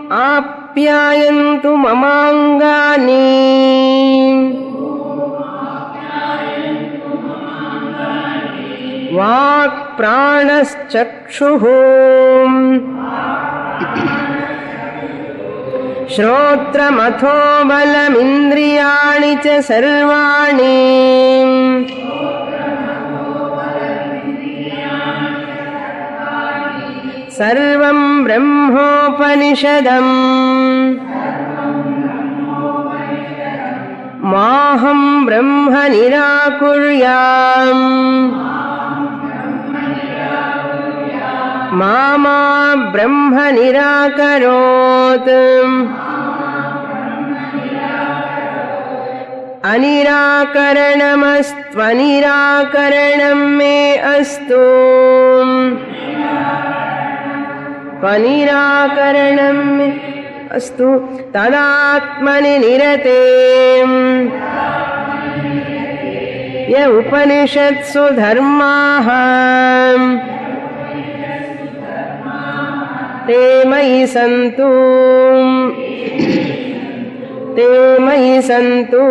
ఆప్యాయంతు మమాంగాని walk ప్రాణశ్చక్షు శ్రోత్రమథో బలమింద్రియాణి చ సర్వాణి సర్వం బ్రహ్మోపనిషదం మాహం బ్రహ్మ నిరాకుర్యాం మామా బ్రహ్మ నిరాకరోత్ అనిరాకరణమస్త్వనిరాకరణం మే అస్తు त्वनिराकरणं मे अस्तु तदात्मनि निरते य उपनिषत्सु धर्माः ते मयि सन्तु ते मयि सन्तु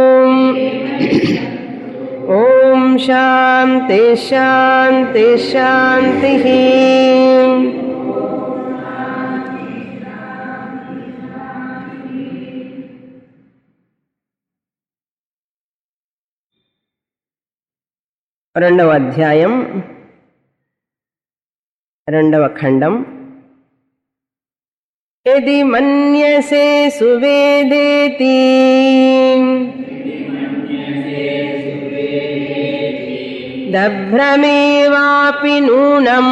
ॐ शान्ति शान्ति शान्तिः రెండవ అధ్యాయం రెండవ ఖండం యది మన్యసే సువేదేతి దభ్రమేవాపి నూనం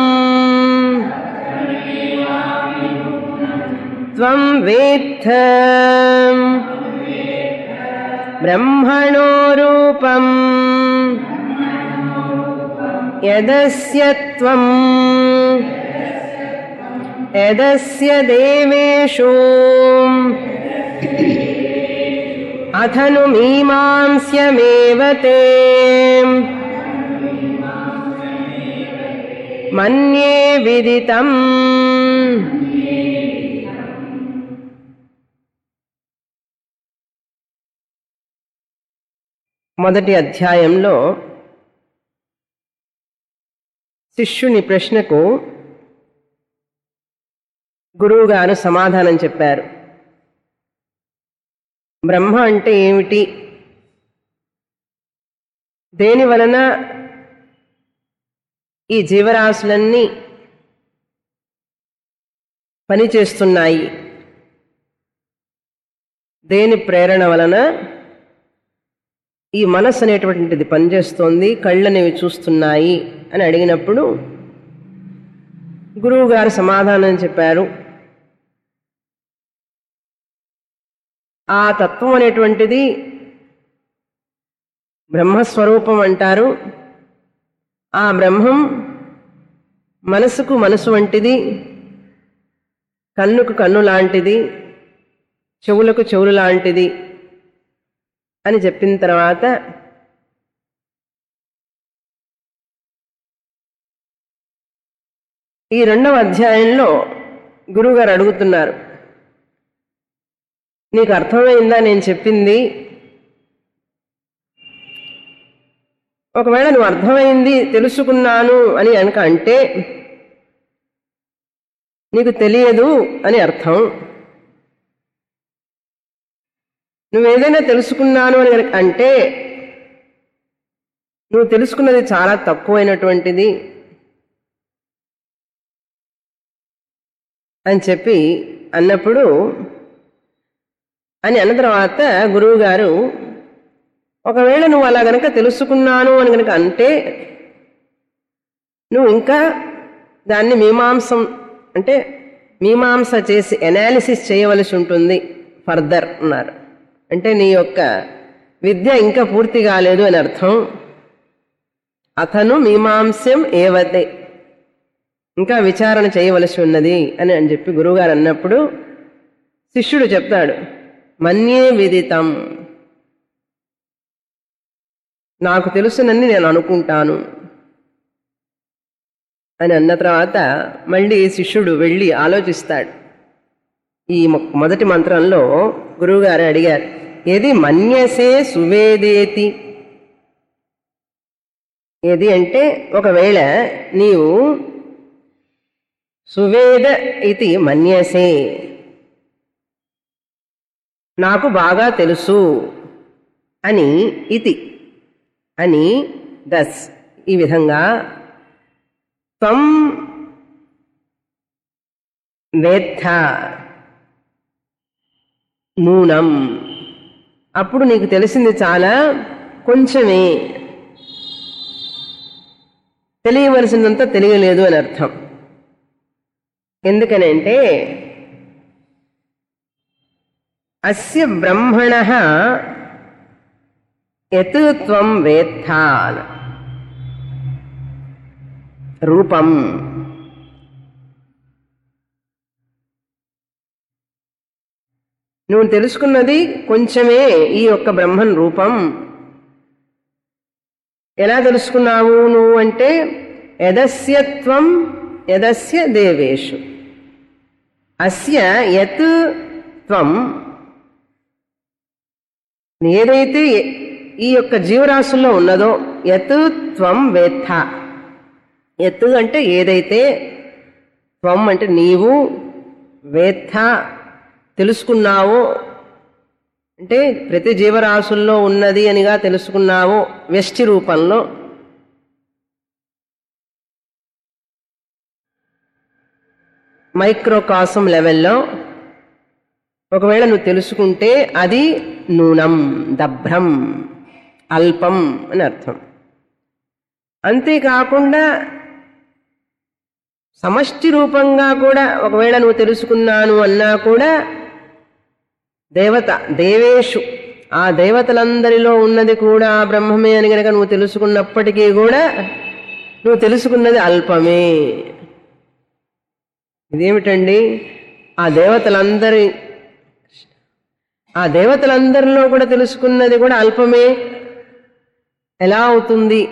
త్వం వేత్థ బ్రహ్మణో రూపం యదస్య త్వం యదస్య దేవేషు అథను మీమాంస్యమేవ తే మన్యే విదితం మొదటి అధ్యాయంలో శిష్యుని ప్రశ్నకు గురువుగారు సమాధానం చెప్పారు బ్రహ్మ అంటే ఏమిటి దేని వలన ఈ జీవరాశులన్నీ పనిచేస్తున్నాయి దేని ప్రేరణ వలన ఈ మనస్సు అనేటువంటిది పనిచేస్తోంది కళ్ళనేవి చూస్తున్నాయి అని అడిగినప్పుడు గురువు గారు సమాధానం చెప్పారు ఆ తత్వం అనేటువంటిది బ్రహ్మస్వరూపం అంటారు ఆ బ్రహ్మం మనసుకు మనసు వంటిది కన్నుకు కన్ను లాంటిది చెవులకు చెవులు లాంటిది అని చెప్పిన తర్వాత ఈ రెండవ అధ్యాయంలో గురువుగారు అడుగుతున్నారు నీకు అర్థమైందా నేను చెప్పింది ఒకవేళ నువ్వు అర్థమైంది తెలుసుకున్నాను అని కనుక అంటే నీకు తెలియదు అని అర్థం నువ్వేదైనా తెలుసుకున్నాను అని కనుక అంటే నువ్వు తెలుసుకున్నది చాలా తక్కువైనటువంటిది అని చెప్పి అన్నప్పుడు అని అన్న తర్వాత గురువు గారు ఒకవేళ నువ్వు అలా గనక తెలుసుకున్నాను అని గనక అంటే నువ్వు ఇంకా దాన్ని మీమాంసం అంటే మీమాంస చేసి ఎనాలిసిస్ చేయవలసి ఉంటుంది ఫర్దర్ అన్నారు అంటే నీ యొక్క విద్య ఇంకా పూర్తి కాలేదు అని అర్థం అతను మీమాంస్యం ఏవతే ఇంకా విచారణ చేయవలసి ఉన్నది అని అని చెప్పి గురువుగారు అన్నప్పుడు శిష్యుడు చెప్తాడు మన్యే విదితం నాకు తెలుసునని నేను అనుకుంటాను అని అన్న తర్వాత మళ్ళీ శిష్యుడు వెళ్ళి ఆలోచిస్తాడు ఈ మొ- మొదటి మంత్రంలో గురువుగారు అడిగారు ఏది మన్యసే సువేదేతి ఏది అంటే ఒకవేళ నీవు సువేద ఇది మన్యసే నాకు బాగా తెలుసు అని ఇది అని దస్ ఈ విధంగా త్వం వేత్త నూనం అప్పుడు నీకు తెలిసింది చాలా కొంచెమే తెలియవలసిందంతా తెలియలేదు అని అర్థం ఎందుకనంటే అస్య బ్రహ్మణ యత్ త్వం వేత్తాన్ రూపం నువ్వు తెలుసుకున్నది కొంచెమే ఈ యొక్క బ్రహ్మన్ రూపం ఎలా తెలుసుకున్నావు నువ్వు అంటే యదస్యత్వం యదస్య దేవేషు అస్య యత్ త్వం ఏదైతే ఈ యొక్క జీవరాశుల్లో ఉన్నదో యత్ త్వం వేత్త ఎత్తు అంటే ఏదైతే త్వం అంటే నీవు వేత్త తెలుసుకున్నావో అంటే ప్రతి జీవరాశుల్లో ఉన్నది అనిగా తెలుసుకున్నావో వ్యష్టి రూపంలో మైక్రోకాసం లెవెల్లో ఒకవేళ నువ్వు తెలుసుకుంటే అది నూనం దభ్రం అల్పం అని అర్థం అంతేకాకుండా సమష్టి రూపంగా కూడా ఒకవేళ నువ్వు తెలుసుకున్నాను అన్నా కూడా దేవత దేవేషు ఆ దేవతలందరిలో ఉన్నది కూడా ఆ బ్రహ్మమే అని గనక నువ్వు తెలుసుకున్నప్పటికీ కూడా నువ్వు తెలుసుకున్నది అల్పమే ఇదేమిటండి ఆ దేవతలందరి ఆ దేవతలందరిలో కూడా తెలుసుకున్నది కూడా అల్పమే ఎలా అవుతుంది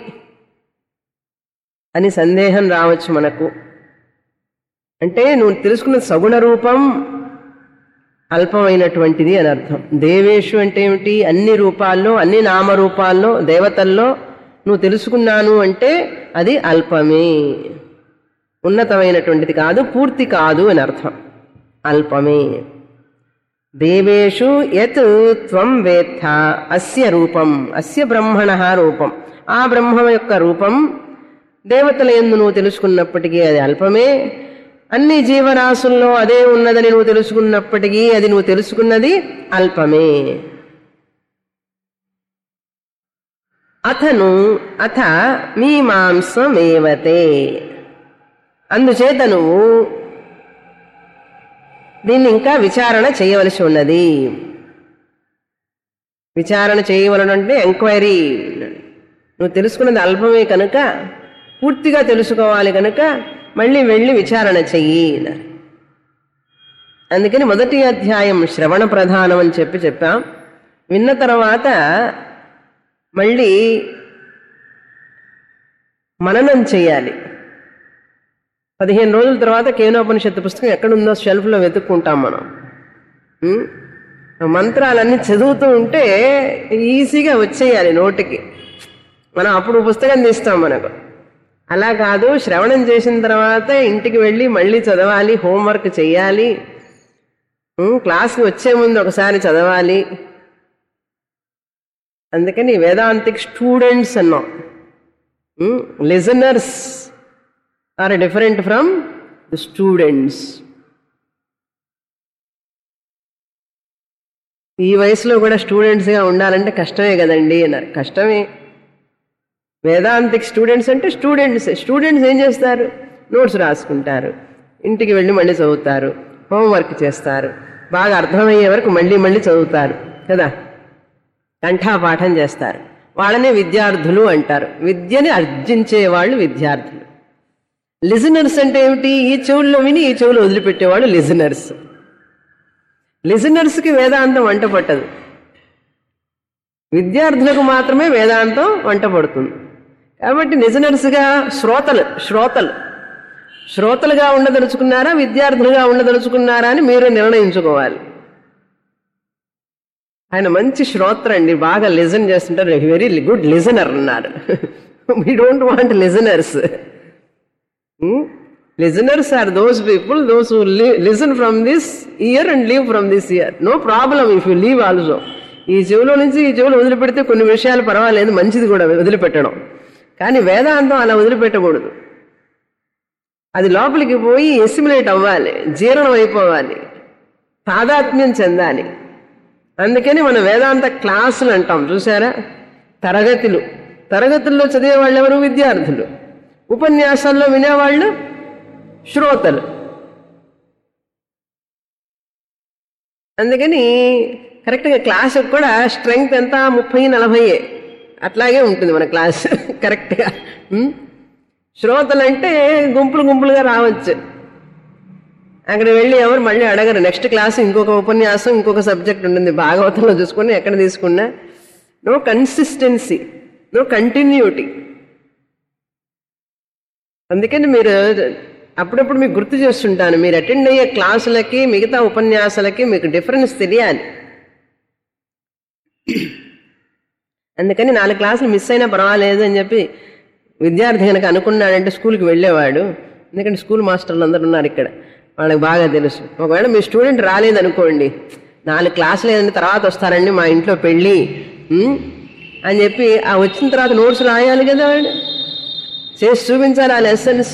అని సందేహం రావచ్చు మనకు అంటే నువ్వు తెలుసుకున్న సగుణ రూపం అల్పమైనటువంటిది అని అర్థం దేవేషు అంటే ఏమిటి అన్ని రూపాల్లో అన్ని నామరూపాల్లో దేవతల్లో నువ్వు తెలుసుకున్నాను అంటే అది అల్పమే ఉన్నతమైనటువంటిది కాదు పూర్తి కాదు అని అర్థం అల్పమే దేవేషు యత్ త్వం వేత్త అస్య రూపం అస్య బ్రహ్మణ రూపం ఆ బ్రహ్మ యొక్క రూపం దేవతల ఎందు నువ్వు తెలుసుకున్నప్పటికీ అది అల్పమే అన్ని జీవరాశుల్లో అదే ఉన్నదని నువ్వు తెలుసుకున్నప్పటికీ అది నువ్వు తెలుసుకున్నది అల్పమే అతను అథ మీమాంసమేవతే అందుచేత నువ్వు దీన్ని ఇంకా విచారణ చేయవలసి ఉన్నది విచారణ చేయవలనంటే ఎంక్వైరీ నువ్వు తెలుసుకున్నది అల్పమే కనుక పూర్తిగా తెలుసుకోవాలి కనుక మళ్ళీ వెళ్ళి విచారణ చెయ్యి అన్నారు. అందుకని మొదటి అధ్యాయం శ్రవణ ప్రధానం అని చెప్పి చెప్పాం విన్న తర్వాత మళ్ళీ మననం చేయాలి పదిహేను రోజుల తర్వాత కేనోపనిషత్తు పుస్తకం ఎక్కడుందో షెల్ఫ్లో వెతుక్కుంటాం మనం ఉం? ఆ మంత్రాలన్నీ చదువుతూ ఉంటే ఈజీగా వచ్చేయాలి నోటికి మనం అప్పుడు పుస్తకం తీస్తాం మనకు అలా కాదు శ్రవణం చేసిన తర్వాత ఇంటికి వెళ్ళి మళ్ళీ చదవాలి హోంవర్క్ చేయాలి ఉం, క్లాస్కి వచ్చే ముందు ఒకసారి చదవాలి అందుకని వేదాంతిక్ స్టూడెంట్స్ అన్నాం listeners are different from the students ఈ వయసులో కూడా స్టూడెంట్స్గా ఉండాలంటే కష్టమే కదండి అన్నారు కష్టమే వేదాంతిక్ స్టూడెంట్స్ అంటే స్టూడెంట్స్ స్టూడెంట్స్ ఏం చేస్తారు నోట్స్ రాసుకుంటారు ఇంటికి వెళ్ళి మళ్ళీ చదువుతారు హోంవర్క్ చేస్తారు బాగా అర్థమయ్యే వరకు మళ్ళీ మళ్ళీ చదువుతారు కదా కంఠాపాఠం చేస్తారు వాళ్ళనే విద్యార్థులు అంటారు విద్యని అర్జించే వాళ్ళు విద్యార్థులు లిజనర్స్ అంటే ఏమిటి ఈ చెవుల్లో విని ఈ చెవులు వదిలిపెట్టేవాళ్ళు లిజనర్స్ లిజనర్స్కి వేదాంతం వంట పట్టదు విద్యార్థులకు మాత్రమే వేదాంతం వంట పడుతుంది కాబట్టి లిజనర్స్గా శ్రోతలు శ్రోతలు శ్రోతలుగా ఉండదలుచుకున్నారా విద్యార్థులుగా ఉండదలుచుకున్నారా అని మీరు నిర్ణయించుకోవాలి ఆయన మంచి శ్రోత్ర అండి బాగా లిజన్ చేస్తుంటారు వెరీ గుడ్ లిజనర్ అన్నారు we don't want listeners listeners are those people those listen from this ear and leave from this ear no problem if you leave also ఈ చెవిలో నుంచి ఈ చెవిలో వదిలిపెడితే కొన్ని విషయాలు పర్వాలేదు మంచిది కూడా వదిలిపెట్టడం కానీ వేదాంతం అలా వదిలిపెట్టకూడదు అది లోపలికి పోయి ఎసిమిలేట్ అవ్వాలి జీర్ణం అయిపోవాలి తాదాత్మ్యం చెందాలి అందుకని మన వేదాంత క్లాసులు అంటాం చూసారా తరగతులు తరగతుల్లో చదివే వాళ్ళు ఎవరు విద్యార్థులు ఉపన్యాసాల్లో వినేవాళ్ళు శ్రోతలు అందుకని కరెక్ట్గా క్లాస్ కూడా స్ట్రెంగ్త్ ఎంత ముప్పై నలభై అట్లాగే ఉంటుంది మన క్లాస్ కరెక్ట్గా ఉమ్. శ్రోతలు అంటే గుంపులు గుంపులుగా రావచ్చు అక్కడ వెళ్ళి ఎవరు మళ్ళీ అడగరు నెక్స్ట్ క్లాస్ ఇంకొక ఉపన్యాసం ఇంకొక సబ్జెక్ట్ ఉంటుంది భాగవతంలో చూసుకుని ఎక్కడ తీసుకున్నా నో కన్సిస్టెన్సీ నో కంటిన్యూటీ అందుకని మీరు అప్పుడప్పుడు మీకు గుర్తు చేస్తుంటాను మీరు అటెండ్ అయ్యే క్లాసులకి మిగతా ఉపన్యాసాలకి మీకు డిఫరెన్స్ తెలియాలి అందుకని నాలుగు క్లాసులు మిస్ అయినా పర్వాలేదు అని చెప్పి విద్యార్థి కనుక అనుకున్నాడంటే స్కూల్కి వెళ్ళేవాడు ఎందుకంటే స్కూల్ మాస్టర్లు అందరు ఉన్నారు ఇక్కడ వాళ్ళకి బాగా తెలుసు ఒకవేళ మీ స్టూడెంట్ రాలేదనుకోండి నాలుగు క్లాసులు ఏదంటే తర్వాత వస్తారండి మా ఇంట్లో పెళ్ళి ఉమ్, అని చెప్పి ఆ వచ్చిన తర్వాత నోట్స్ రాయాలి కదా వాడు చేసి చూపించాలి ఆ లెసన్స్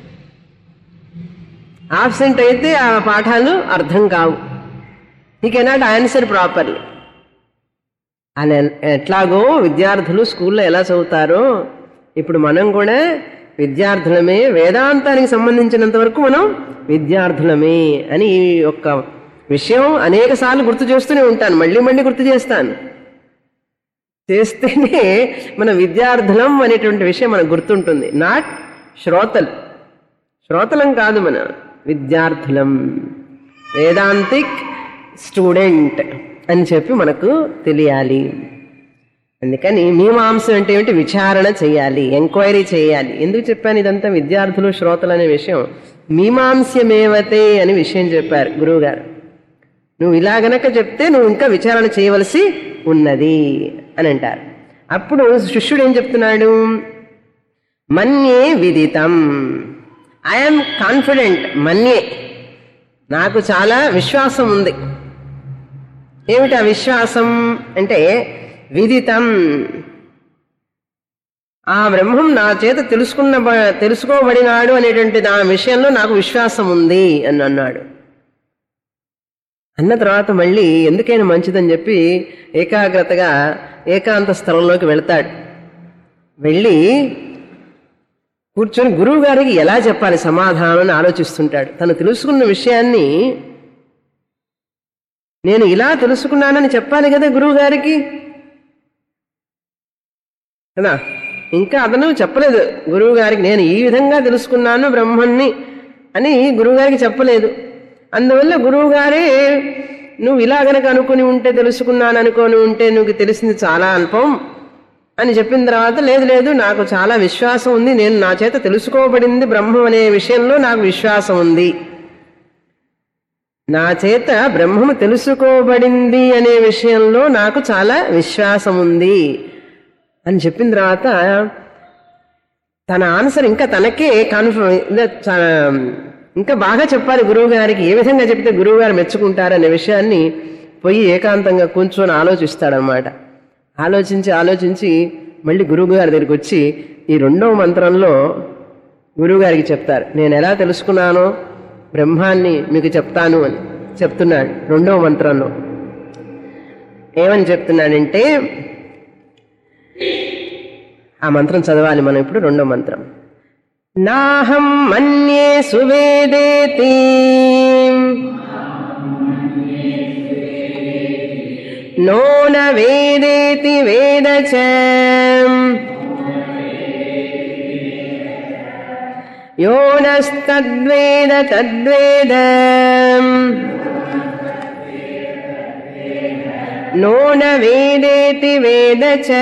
ఆబ్సెంట్ అయితే ఆ పాఠాలు అర్థం కావు ఈ కెనాట్ ఆన్సర్ ప్రాపర్లీ అని ఎట్లాగో విద్యార్థులు స్కూల్లో ఎలా చదువుతారో ఇప్పుడు మనం కూడా విద్యార్థులమే వేదాంతానికి సంబంధించినంత వరకు మనం విద్యార్థులమే అని ఈ యొక్క విషయం అనేక సార్లు గుర్తు చేస్తూనే ఉంటాను మళ్ళీ మళ్ళీ గుర్తు చేస్తాను చేస్తేనే మన విద్యార్థులం అనేటువంటి విషయం మనకు గుర్తుంటుంది నాట్ శ్రోతలు శ్రోతలం కాదు మన విద్యార్థులం వేదాంతిక్ స్టూడెంట్ అని చెప్పి మనకు తెలియాలి అందుకని మీమాంసం అంటే ఏమిటి విచారణ చేయాలి ఎంక్వైరీ చేయాలి ఎందుకు చెప్పాను ఇదంతా విద్యార్థులు శ్రోతలు అనే విషయం మీమాంస్యమేవతే అని విషయం చెప్పారు గురువుగారు నువ్వు ఇలా గనక చెప్తే నువ్వు ఇంకా విచారణ చేయవలసి ఉన్నది అని అంటారు అప్పుడు శిష్యుడు ఏం చెప్తున్నాడు మన్యే విదితం ఐఎమ్ కాన్ఫిడెంట్ మన్యే నాకు చాలా విశ్వాసం ఉంది ఏమిటి ఆ విశ్వాసం అంటే విదితం ఆ బ్రహ్మం నా చేత తెలుసుకున్న తెలుసుకోబడినాడు అనేటువంటి నా విషయంలో నాకు విశ్వాసం ఉంది అని అన్నాడు అన్న తర్వాత మళ్ళీ ఎందుకైనా మంచిదని చెప్పి ఏకాగ్రతగా ఏకాంత స్థలంలోకి వెళ్తాడు వెళ్ళి కూర్చొని గురువు గారికి ఎలా చెప్పాలి సమాధానం అని ఆలోచిస్తుంటాడు తను తెలుసుకున్న విషయాన్ని నేను ఇలా తెలుసుకున్నానని చెప్పాలి కదా గురువు గారికి కదా ఇంకా అతను చెప్పలేదు గురువు గారికి నేను ఈ విధంగా తెలుసుకున్నాను బ్రహ్మన్ని అని గురువు గారికి చెప్పలేదు అందువల్ల గురువు గారే నువ్వు ఇలా గనక అనుకుని ఉంటే తెలుసుకున్నాను అనుకొని ఉంటే నువ్వు తెలిసింది చాలా అల్పం అని చెప్పిన తర్వాత లేదు లేదు నాకు చాలా విశ్వాసం ఉంది నేను నా చేత తెలుసుకోబడింది బ్రహ్మం అనే విషయంలో నాకు విశ్వాసం ఉంది నా చేత బ్రహ్మము తెలుసుకోబడింది అనే విషయంలో నాకు చాలా విశ్వాసం ఉంది అని చెప్పిన తర్వాత తన ఆన్సర్ ఇంకా తనకే కాన్ఫర్మ్ ఇంకా బాగా చెప్పాలి గురువు గారికి ఏ విధంగా చెప్తే గురువు గారు మెచ్చుకుంటారనే విషయాన్ని పోయి ఏకాంతంగా కూర్చొని ఆలోచిస్తాడనమాట ఆలోచించి ఆలోచించి మళ్ళీ గురువు గారి దగ్గరికి వచ్చి ఈ రెండవ మంత్రంలో గురువు గారికి చెప్తారు నేను ఎలా తెలుసుకున్నానో బ్రహ్మాన్ని మీకు చెప్తాను అని చెప్తున్నాడు రెండవ మంత్రంలో ఏమని చెప్తున్నాడంటే ఆ మంత్రం చదవాలి మనం ఇప్పుడు రెండో మంత్రం నాహం మన్యే సువేదేతి నో న వేదేతి వేద చ యో నస్తద్వేద తద్వేద నో న వేదేతి వేద చ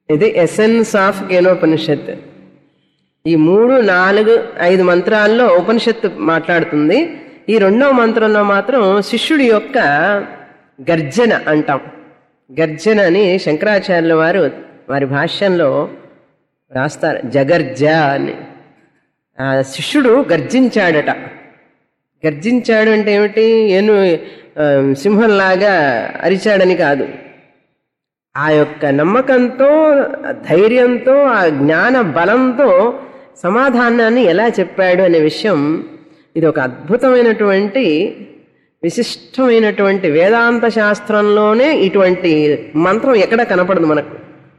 ఇది ఎసెన్స్ ఆఫ్ కేనోపనిషత్ ఈ మూడు నాలుగు ఐదు మంత్రాల్లో ఉపనిషత్తు మాట్లాడుతుంది ఈ రెండవ మంత్రంలో మాత్రం శిష్యుడి యొక్క గర్జన అంటాం గర్జన అని శంకరాచార్యుల వారు వారి భాష్యంలో రాస్తారు జగర్జ అని ఆ శిష్యుడు గర్జించాడట గర్జించాడు అంటే ఏమిటి ఏను ఆ, సింహంలాగా అరిచాడని కాదు ఆ యొక్క నమ్మకంతో ఆ ధైర్యంతో ఆ జ్ఞాన బలంతో సమాధానాన్ని ఎలా చెప్పాడు అనే విషయం ఇది ఒక అద్భుతమైనటువంటి విశిష్టమైనటువంటి వేదాంత శాస్త్రంలోనే ఇటువంటి మంత్రం ఎక్కడ కనపడదు మనకు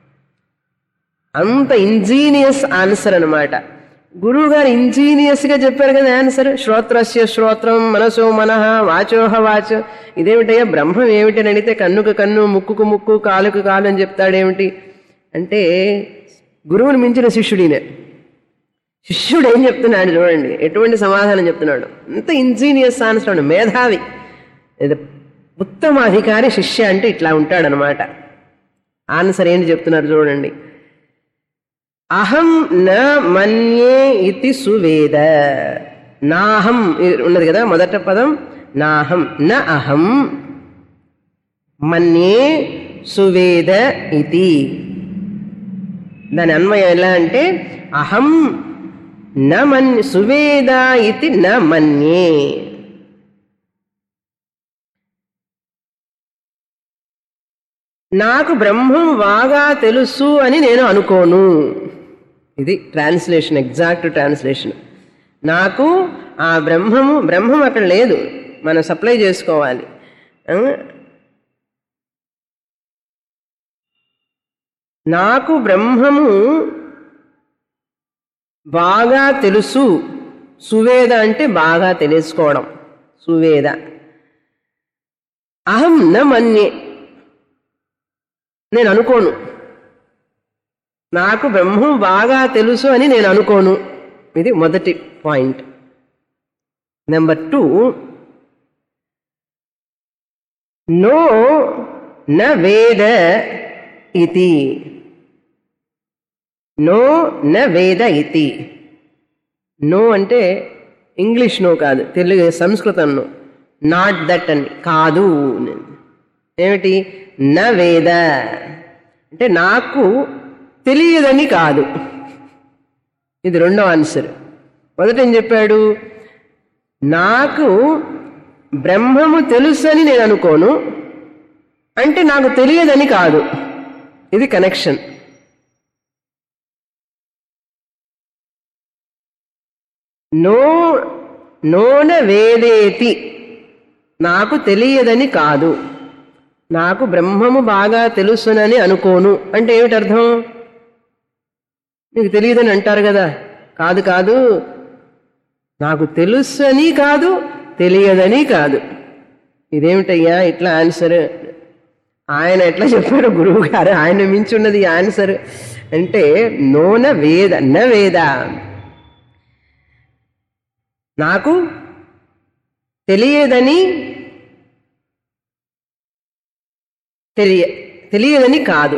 అంత ఇంజీనియస్ ఆన్సర్ అనమాట గురువు గారు ఇంజీనియస్ గా చెప్పారు కదా ఆన్సర్ శ్రోత్రస్య శ్రోత్రం మనసో మనః వాచోహ వాచ ఇదేమిటయ్యా బ్రహ్మం ఏమిటి అని అడిగితే కన్నుకు కన్ను ముక్కుకు ముక్కు కాలుకు కాలు అని చెప్తాడేమిటి అంటే గురువుని మించిన శిష్యుడినే శిష్యుడు ఏం చెప్తున్నాడు చూడండి ఎటువంటి సమాధానం చెప్తున్నాడు అంత ఇంజనీయస్ ఆన్సర్ అండి మేధావి ఇది ఉత్తమ అధికారి శిష్య అంటే ఇట్లా ఉంటాడనమాట ఆన్సర్ ఏంటి చెప్తున్నారు చూడండి అహం న మన్యే ఇది సువేద నాహం ఇది ఉన్నది కదా మొదట పదం నాహం న అహం మన్యే సువేద ఇది దాని అన్వయం ఎలా అంటే అహం న మన్ సువేద ఇది న మన్యే నాకు బ్రహ్మం బాగా తెలుసు అని నేను అనుకోను ఇది ట్రాన్స్లేషన్ ఎగ్జాక్ట్ ట్రాన్స్లేషన్ నాకు ఆ బ్రహ్మము బ్రహ్మం అక్కడ లేదు మనం సప్లై చేసుకోవాలి ఆ? నాకు బ్రహ్మము బాగా తెలుసు సువేద అంటే బాగా తెలుసుకోవడం సువేద అహం న మన్యే నేను అనుకోను నాకు బ్రహ్మం బాగా తెలుసు అని నేను అనుకోను ఇది మొదటి పాయింట్ నెంబర్ టూ నో న వేద ఇతి నో న వేద ఇతి నో అంటే ఇంగ్లీష్ నో కాదు తెలుగు సంస్కృతం నో నాట్ దట్ అని కాదు అని. ఏమిటి న వేద అంటే నాకు తెలియదని కాదు ఇది రెండో ఆన్సర్ మొదట ఏం చెప్పాడు నాకు బ్రహ్మము తెలుసని నేను అనుకోను అంటే నాకు తెలియదని కాదు ఇది కనెక్షన్ నో నోన వేదేతి నాకు తెలియదని కాదు నాకు బ్రహ్మము బాగా తెలుసునని అనుకోను అంటే ఏమిటి అర్థం నీకు తెలియదని అంటారు కదా కాదు కాదు నాకు తెలుసని కాదు తెలియదని కాదు ఇదేమిటయ్యా ఇట్లా ఆన్సర్ ఆయన ఎట్లా చెప్పారు గురువు గారు ఆయన మించి ఉన్నది ఈ ఆన్సర్ అంటే నోన వేద న వేద నాకు తెలియదని తెలియ తెలియదని కాదు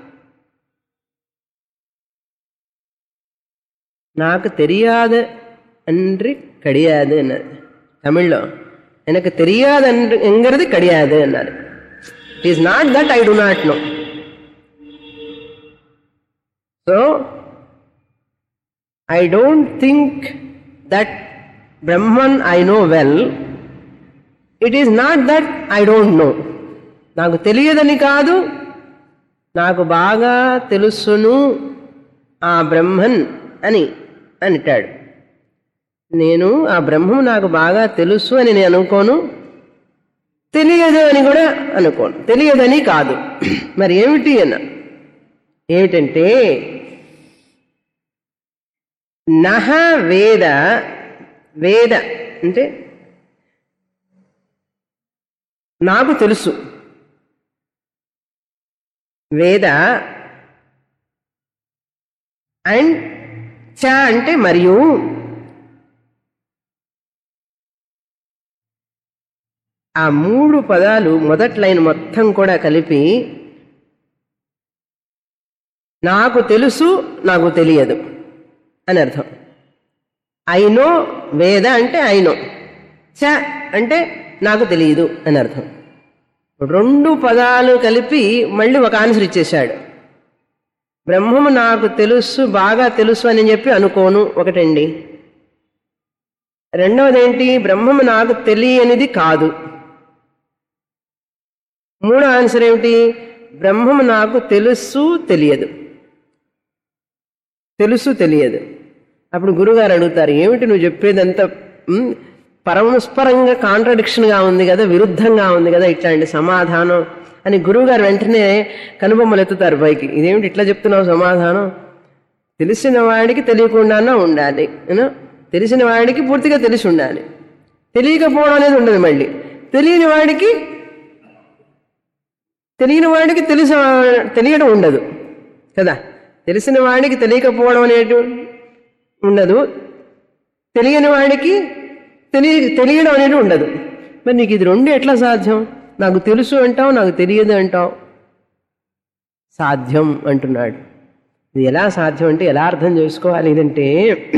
నాకు தெரியாது என்று கிடையாது అన్నది తమిళ్లో எனக்கு தெரியாது என்கிறது கிடையாது అన్నారు it is not that I do not know so I don't think that Brahman I know well it is not that I don't know నాకు తెలియదని కాదు నాకు బాగా తెలుసును ఆ బ్రహ్మన్ అని అంటాడు నేను ఆ బ్రహ్మం నాకు బాగా తెలుసు అని నేను అనుకోను తెలియదు అని కూడా అనుకోను తెలియదని కాదు మరి ఏమిటి అన్న ఏమిటంటే నహ వేద వేద అంటే నాకు తెలుసు వేద అండ్ చ అంటే మరియు ఆ మూడు పదాలు మొదటి లైన్ మొత్తం కూడా కలిపి నాకు తెలుసు నాకు తెలియదు అని అర్థం ఐనో వేద అంటే ఐనో చ అంటే నాకు తెలియదు అని అర్థం రెండు పదాలు కలిపి మళ్ళీ ఒక ఆన్సర్ ఇచ్చేశాడు బ్రహ్మము నాకు తెలుసు బాగా తెలుసు అని చెప్పి అనుకోను ఒకటండి రెండవది ఏంటి బ్రహ్మము నాకు తెలియనిది కాదు మూడో ఆన్సర్ ఏమిటి బ్రహ్మము నాకు తెలుసు తెలియదు తెలుసు తెలియదు అప్పుడు గురుగారు అడుగుతారు ఏమిటి నువ్వు చెప్పేదంతా ఉమ్, పరమస్పరంగా కాంట్రడిక్షన్గా ఉంది కదా విరుద్ధంగా ఉంది కదా ఇట్లాంటి సమాధానం అని గురువుగారు వెంటనే కనుబొమ్మలు ఎత్తుతారు పైకి ఇదేమిటి ఇట్లా చెప్తున్నావు సమాధానం తెలిసిన వాడికి తెలియకుండానే ఉండాలి యూనో? తెలిసిన వాడికి పూర్తిగా తెలిసి ఉండాలి తెలియకపోవడం అనేది ఉండదు మళ్ళీ తెలియని వాడికి తెలియని వాడికి తెలిసి తెలియడం ఉండదు కదా తెలిసిన వాడికి తెలియకపోవడం అనేది ఉండదు తెలియని వాడికి తెలియ తెలియడం అనేది ఉండదు మరి నీకు ఇది రెండు ఎట్లా సాధ్యం నాకు తెలుసు అంటావు నాకు తెలియదు అంటావు సాధ్యం అంటున్నాడు ఇది ఎలా సాధ్యం అంటే ఎలా అర్థం చేసుకోవాలి ఇదంటే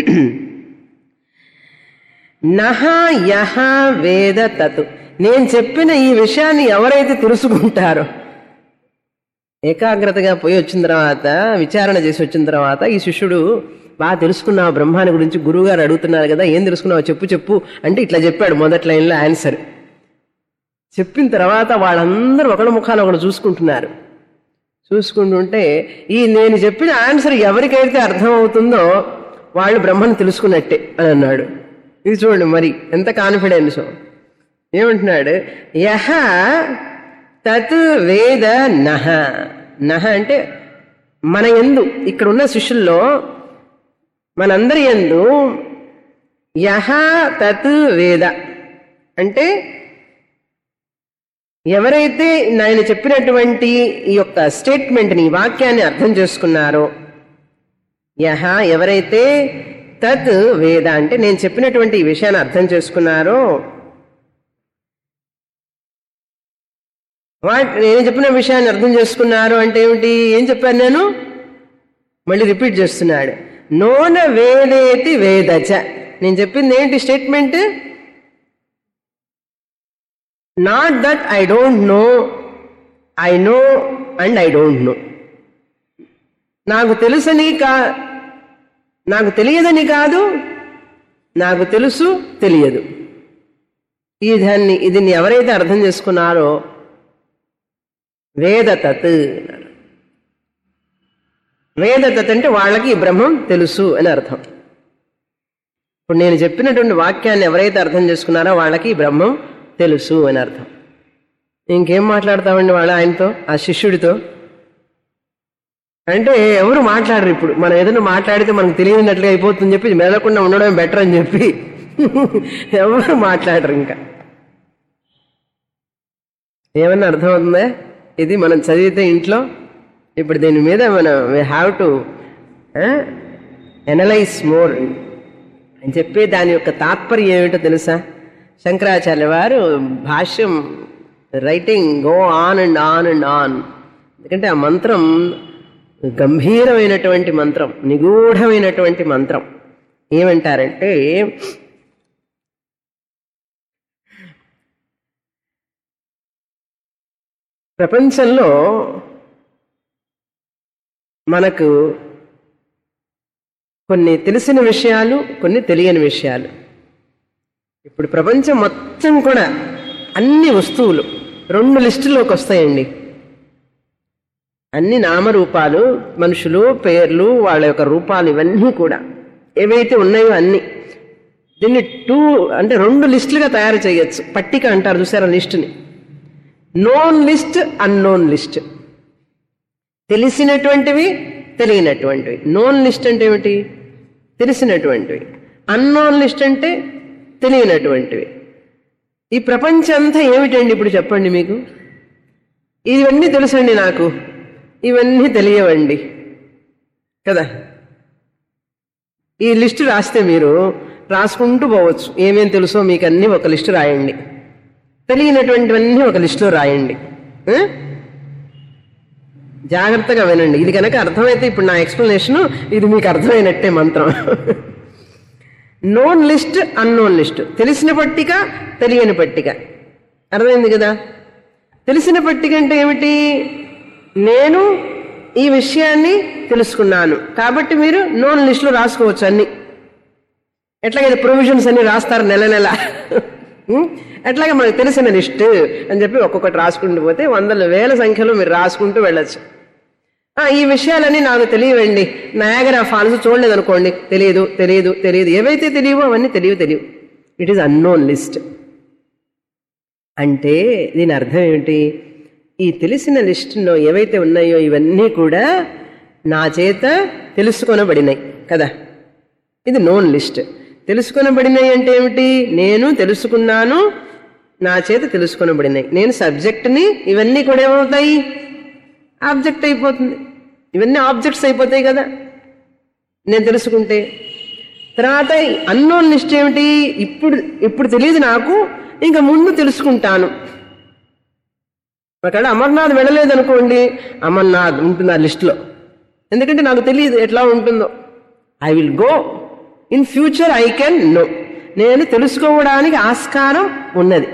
నహ యహ వేద తత్ నేను చెప్పిన ఈ విషయాన్ని ఎవరైతే తెలుసుకుంటారో ఏకాగ్రతగా పోయి వచ్చిన తర్వాత విచారణ చేసి వచ్చిన తర్వాత ఈ శిష్యుడు బాగా తెలుసుకున్నావు బ్రహ్మాన్ని గురించి గురువుగారు అడుగుతున్నారు కదా ఏం తెలుసుకున్నావు చెప్పు చెప్పు అంటే ఇట్లా చెప్పాడు మొదటి లైన్లో ఆన్సర్ చెప్పిన తర్వాత వాళ్ళందరూ ఒకళ్ళ ముఖాలు ఒకడు చూసుకుంటున్నారు చూసుకుంటుంటే ఈ నేను చెప్పిన ఆన్సర్ ఎవరికైతే అర్థమవుతుందో వాళ్ళు బ్రహ్మను తెలుసుకున్నట్టే అని అన్నాడు ఇది చూడండి మరి ఎంత కాన్ఫిడెన్స్ ఏమంటున్నాడు యహ తత్ వేద నహ నహ అంటే మన ఎందు ఇక్కడ ఉన్న శిష్యుల్లో మనందరి ఎందు యహ తత్ వేద అంటే ఎవరైతే ఆయన చెప్పినటువంటి ఈ యొక్క స్టేట్మెంట్ని ఈ వాక్యాన్ని అర్థం చేసుకున్నారో యహ ఎవరైతే తత్ వేద అంటే నేను చెప్పినటువంటి ఈ విషయాన్ని అర్థం చేసుకున్నారో వాట్ నేను చెప్పిన విషయాన్ని అర్థం చేసుకున్నారు అంటే ఏమిటి ఏం చెప్పాను నేను మళ్ళీ రిపీట్ చేస్తున్నాడు నోన వేదేతి వేదచ నేను చెప్పింది ఏంటి statement not that I don't know I know and I don't know నాకు తెలుసని కా నాకు తెలియదని కాదు నాకు తెలుసు తెలియదు ఈ దాన్ని ఇది ఎవరైతే అర్థం చేసుకున్నారో వేదతత్ అన్నారు వేదతత్ అంటే వాళ్ళకి ఈ బ్రహ్మం తెలుసు అని అర్థం ఇప్పుడు నేను చెప్పినటువంటి వాక్యాన్ని ఎవరైతే అర్థం చేసుకున్నారో వాళ్ళకి ఈ బ్రహ్మం తెలుసు అని అర్థం ఇంకేం మాట్లాడతామండి వాళ్ళ ఆయనతో ఆ శిష్యుడితో అంటే ఎవరు మాట్లాడరు ఇప్పుడు మనం ఏదైనా మాట్లాడితే మనకు తెలియనట్లుగా అయిపోతుందని చెప్పి మెదలకుండా ఉండడం బెటర్ అని చెప్పి ఎవరు మాట్లాడరు ఇంకా ఏమన్నా అర్థమవుతుందా ఇది మనం చదివితే ఇంట్లో ఇప్పుడు దీని మీద మనం we have to analyse more అని చెప్పి దాని యొక్క తాత్పర్యం ఏమిటో తెలుసా శంకరాచార్య వారు భాష్యం writing go on and on and on ఎందుకంటే ఆ మంత్రం గంభీరమైనటువంటి మంత్రం నిగూఢమైనటువంటి మంత్రం ఏమంటారంటే ప్రపంచంలో మనకు కొన్ని తెలిసిన విషయాలు కొన్ని తెలియని విషయాలు ఇప్పుడు ప్రపంచం మొత్తం కూడా అన్ని వస్తువులు రెండు లిస్టులోకి వస్తాయండి అన్ని నామరూపాలు మనుషులు పేర్లు వాళ్ళ యొక్క రూపాలు ఇవన్నీ కూడా ఏవైతే ఉన్నాయో అన్ని దీన్ని టూ అంటే రెండు లిస్టులుగా తయారు చేయొచ్చు పట్టిక అంటారు చూసారా లిస్టుని నోన్ లిస్ట్ అన్నోన్ లిస్ట్ తెలిసినటువంటివి తెలియనటువంటివి నోన్ లిస్ట్ అంటే ఏమిటి తెలిసినటువంటివి అన్నోన్ లిస్ట్ అంటే తెలియనటువంటివి ఈ ప్రపంచం అంతా ఏమిటండి ఇప్పుడు చెప్పండి మీకు ఇవన్నీ తెలుసండి నాకు ఇవన్నీ తెలియవండి కదా ఈ లిస్టు రాస్తే మీరు రాసుకుంటూ పోవచ్చు ఏమేం తెలుసో మీకు అన్నీ ఒక లిస్టు రాయండి తెలియనటువంటివన్నీ ఒక లిస్టులో రాయండి ఆ? జాగ్రత్తగా వినండి ఇది కనుక అర్థమైతే ఇప్పుడు నా ఎక్స్ప్లెనేషన్ ఇది మీకు అర్థమైనట్టే మంత్రం నోన్ లిస్ట్ అన్నోన్ లిస్ట్ తెలిసిన పట్టిక తెలియని పట్టిక అర్థమైంది కదా తెలిసిన పట్టిక అంటే ఏమిటి నేను ఈ విషయాన్ని తెలుసుకున్నాను కాబట్టి మీరు నోన్ లిస్టులో రాసుకోవచ్చు అన్ని ఎట్లాగైతే ప్రొవిజన్స్ అన్ని రాస్తారు నెల నెల ఉం? అట్లాగే మనకు తెలిసిన లిస్ట్ అని చెప్పి ఒక్కొక్కటి రాసుకుంటూ పోతే వందల వేల సంఖ్యలో మీరు రాసుకుంటూ వెళ్ళొచ్చు ఆ, ఈ విషయాలన్నీ నాకు తెలియవండి నయాగరా ఫాల్స్ చూడలేదు అనుకోండి తెలియదు తెలియదు తెలియదు ఏవైతే తెలియవో అవన్నీ తెలియవు తెలియవు ఇట్ ఈస్ అన్నోన్ లిస్ట్ అంటే దీని అర్థం ఏమిటి ఈ తెలిసిన లిస్టులో ఏవైతే ఉన్నాయో ఇవన్నీ కూడా నా చేత తెలుసుకొనబడినాయి కదా ఇది నోన్ లిస్ట్ తెలుసుకొనబడినాయి అంటే ఏమిటి నేను తెలుసుకున్నాను నా చేత తెలుసుకొనబడినాయి నేను సబ్జెక్ట్ని ఇవన్నీ కూడా ఏమవుతాయి ఆబ్జెక్ట్ అయిపోతుంది ఇవన్నీ ఆబ్జెక్ట్స్ అయిపోతాయి కదా నేను తెలుసుకుంటే తర్వాత అన్నోన్ లిస్ట్ ఏమిటి ఇప్పుడు ఇప్పుడు తెలియదు నాకు ఇంకా ముందు తెలుసుకుంటాను ఒకవేళ అమర్నాథ్ వెళ్ళలేదు అనుకోండి అమర్నాథ్ ఉంటుంది ఆ లిస్ట్లో ఎందుకంటే నాకు తెలియదు ఎట్లా ఉంటుందో I will go in future I can know నేను తెలుసుకోవడానికి ఆస్కారం ఉన్నది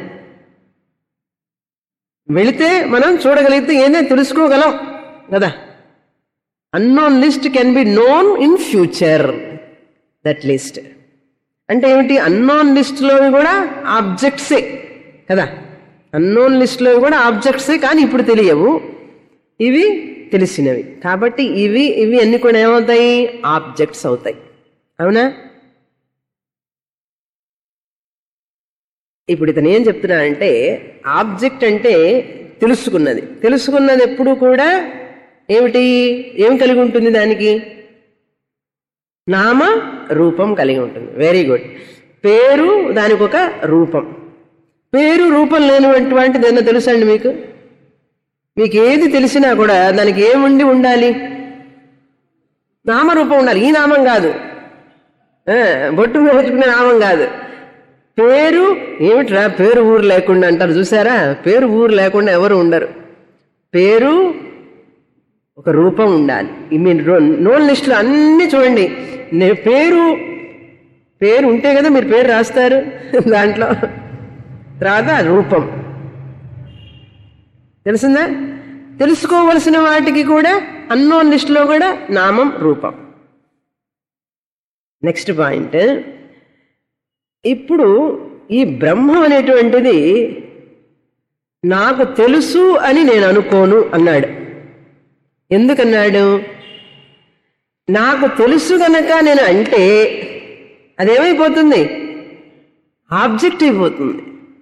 వెళితే మనం చూడగలిగితే ఏదైనా తెలుసుకోగలం కదా unknown list can be known in future that list అంటే ఏమిటి అన్నోన్ లిస్ట్లో కూడా ఆబ్జెక్ట్సే కదా అన్నోన్ లిస్ట్లో కూడా ఆబ్జెక్ట్సే కానీ ఇప్పుడు తెలియవు ఇవి తెలిసినవి కాబట్టి ఇవి ఇవి అన్ని కూడా ఏమవుతాయి ఆబ్జెక్ట్స్ అవుతాయి అవునా ఇప్పుడు ఇతను ఏం చెప్తున్నాడంటే ఆబ్జెక్ట్ అంటే తెలుసుకున్నది తెలుసుకున్నది ఎప్పుడు కూడా ఏమిటి ఏం కలిగి ఉంటుంది దానికి నామ రూపం కలిగి ఉంటుంది వెరీ గుడ్ పేరు దానికి ఒక రూపం పేరు రూపం లేనటువంటిది ఏదైనా తెలుసా అండి మీకు మీకు ఏది తెలిసినా కూడా దానికి ఏముండి ఉండాలి నామరూపం ఉండాలి ఈ నామం కాదు ఆ, బొట్టు వేసుకునే నామం కాదు పేరు ఏమిట్రా పేరు ఊరు లేకుండా అంటారు చూసారా పేరు ఊరు లేకుండా ఎవరు ఉండరు పేరు ఒక రూపం ఉండాలి ఈ మీరు నోన్ లిస్టులో అన్నీ చూడండి నే- పేరు పేరు ఉంటే కదా మీరు పేరు రాస్తారు దాంట్లో తర్వాత రూపం తెలిసిందా తెలుసుకోవలసిన వాటికి కూడా అన్నోన్ లిస్టులో కూడా నామం రూపం నెక్స్ట్ పాయింట్ ఇప్పుడు ఈ బ్రహ్మం అనేటువంటిది నాకు తెలుసు అని నేను అనుకోను అన్నాడు ఎందుకన్నాడు నాకు తెలుసు గనక నేను అంటే అదేమైపోతుంది ఆబ్జెక్ట్ అయిపోతుంది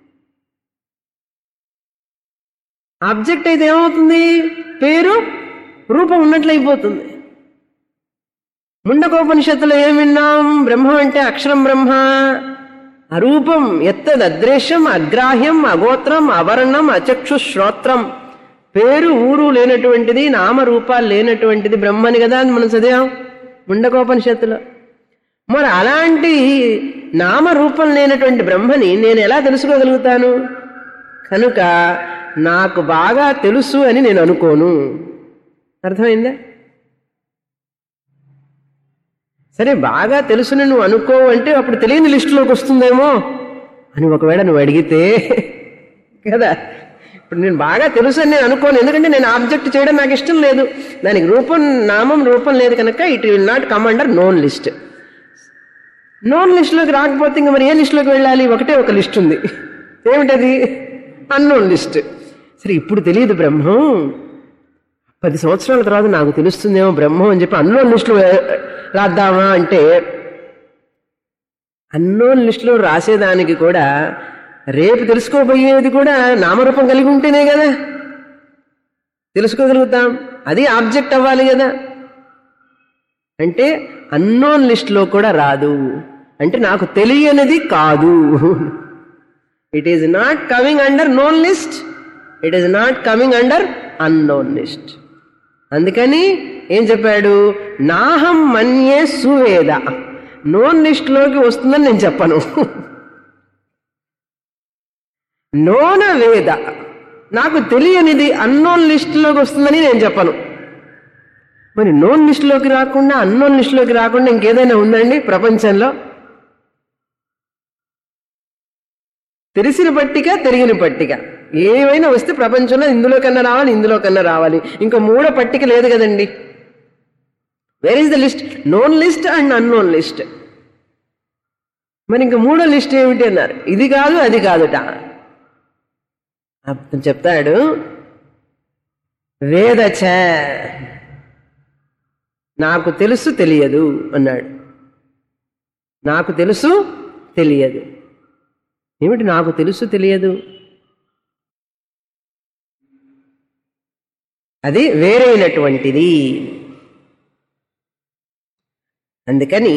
ఆబ్జెక్ట్ అయితే ఏమవుతుంది పేరు రూపం ఉన్నట్లయిపోతుంది ముండకోపనిషత్తులో ఏం విన్నాం బ్రహ్మ అంటే అక్షరం బ్రహ్మ అరూపం ఎత్తద్ అదృశ్యం అగ్రాహ్యం అగోత్రం అవర్ణం అచక్షు శ్రోత్రం పేరు ఊరు లేనటువంటిది నామరూపాలు లేనటువంటిది బ్రహ్మని కదా అని మనం చదివాం ముండకోపనిషత్తులో మరి అలాంటి నామరూపం లేనటువంటి బ్రహ్మని నేను ఎలా తెలుసుకోగలుగుతాను కనుక నాకు బాగా తెలుసు అని నేను అనుకోను అర్థమైందా సరే బాగా తెలుసుని నువ్వు అనుకోవు అంటే అప్పుడు తెలియని లిస్టులోకి వస్తుందేమో అని ఒకవేళ నువ్వు అడిగితే కదా ఇప్పుడు నేను బాగా తెలుసు అని నేను అనుకోను ఎందుకంటే నేను ఆబ్జెక్ట్ చేయడం నాకు ఇష్టం లేదు దానికి రూపం నామం రూపం లేదు కనుక it will not come under known list known లిస్టులోకి రాకపోతే ఇంక మరి ఏ లిస్టులోకి వెళ్ళాలి ఒకటే ఒక లిస్ట్ ఉంది ఏమిటది అన్నోన్ లిస్ట్ సరే ఇప్పుడు తెలియదు బ్రహ్మం పది సంవత్సరాల తర్వాత నాకు తెలుస్తుందేమో బ్రహ్మం అని చెప్పి అన్నోన్ లిస్టులో రాద్దామా అంటే అన్నోన్ లిస్టులో రాసేదానికి కూడా రేపు తెలుసుకోబోయేది కూడా నామరూపం కలిగి ఉంటేనే కదా తెలుసుకోగలుగుతాం అది ఆబ్జెక్ట్ అవ్వాలి కదా అంటే అన్నోన్ లిస్ట్లో కూడా రాదు అంటే నాకు తెలియనిది కాదు it is not coming under known list it is not coming under unknown list అందుకని ఏం చెప్పాడు నాహం మన్యే సువేద నోన్ లిస్ట్లోకి వస్తుందని నేను చెప్పను నోన వేద నాకు తెలియనిది అన్నోన్ లిస్టులోకి వస్తుందని నేను చెప్పను మరి నోన్ లిస్టులోకి రాకుండా అన్నోన్ లిస్టులోకి రాకుండా ఇంకేదైనా ఉందండి ప్రపంచంలో తెలిసిన పట్టిక తెలియని పట్టిక ఏమైనా వస్తే ప్రపంచంలో ఇందులో కన్నా రావాలి ఇందులో కన్నా రావాలి ఇంకా మూడో పట్టిక లేదు కదండి where is the list known list and unknown list మరి ఇంకా మూడో లిస్ట్ ఏమిటి అన్నారు ఇది కాదు అది కాదుట అప్పుడు చెప్తాడు వేదచ నాకు తెలుసు తెలియదు అన్నాడు నాకు తెలుసు తెలియదు ఏమిటి నాకు తెలుసు తెలియదు అది వేరైనటువంటిది అందుకని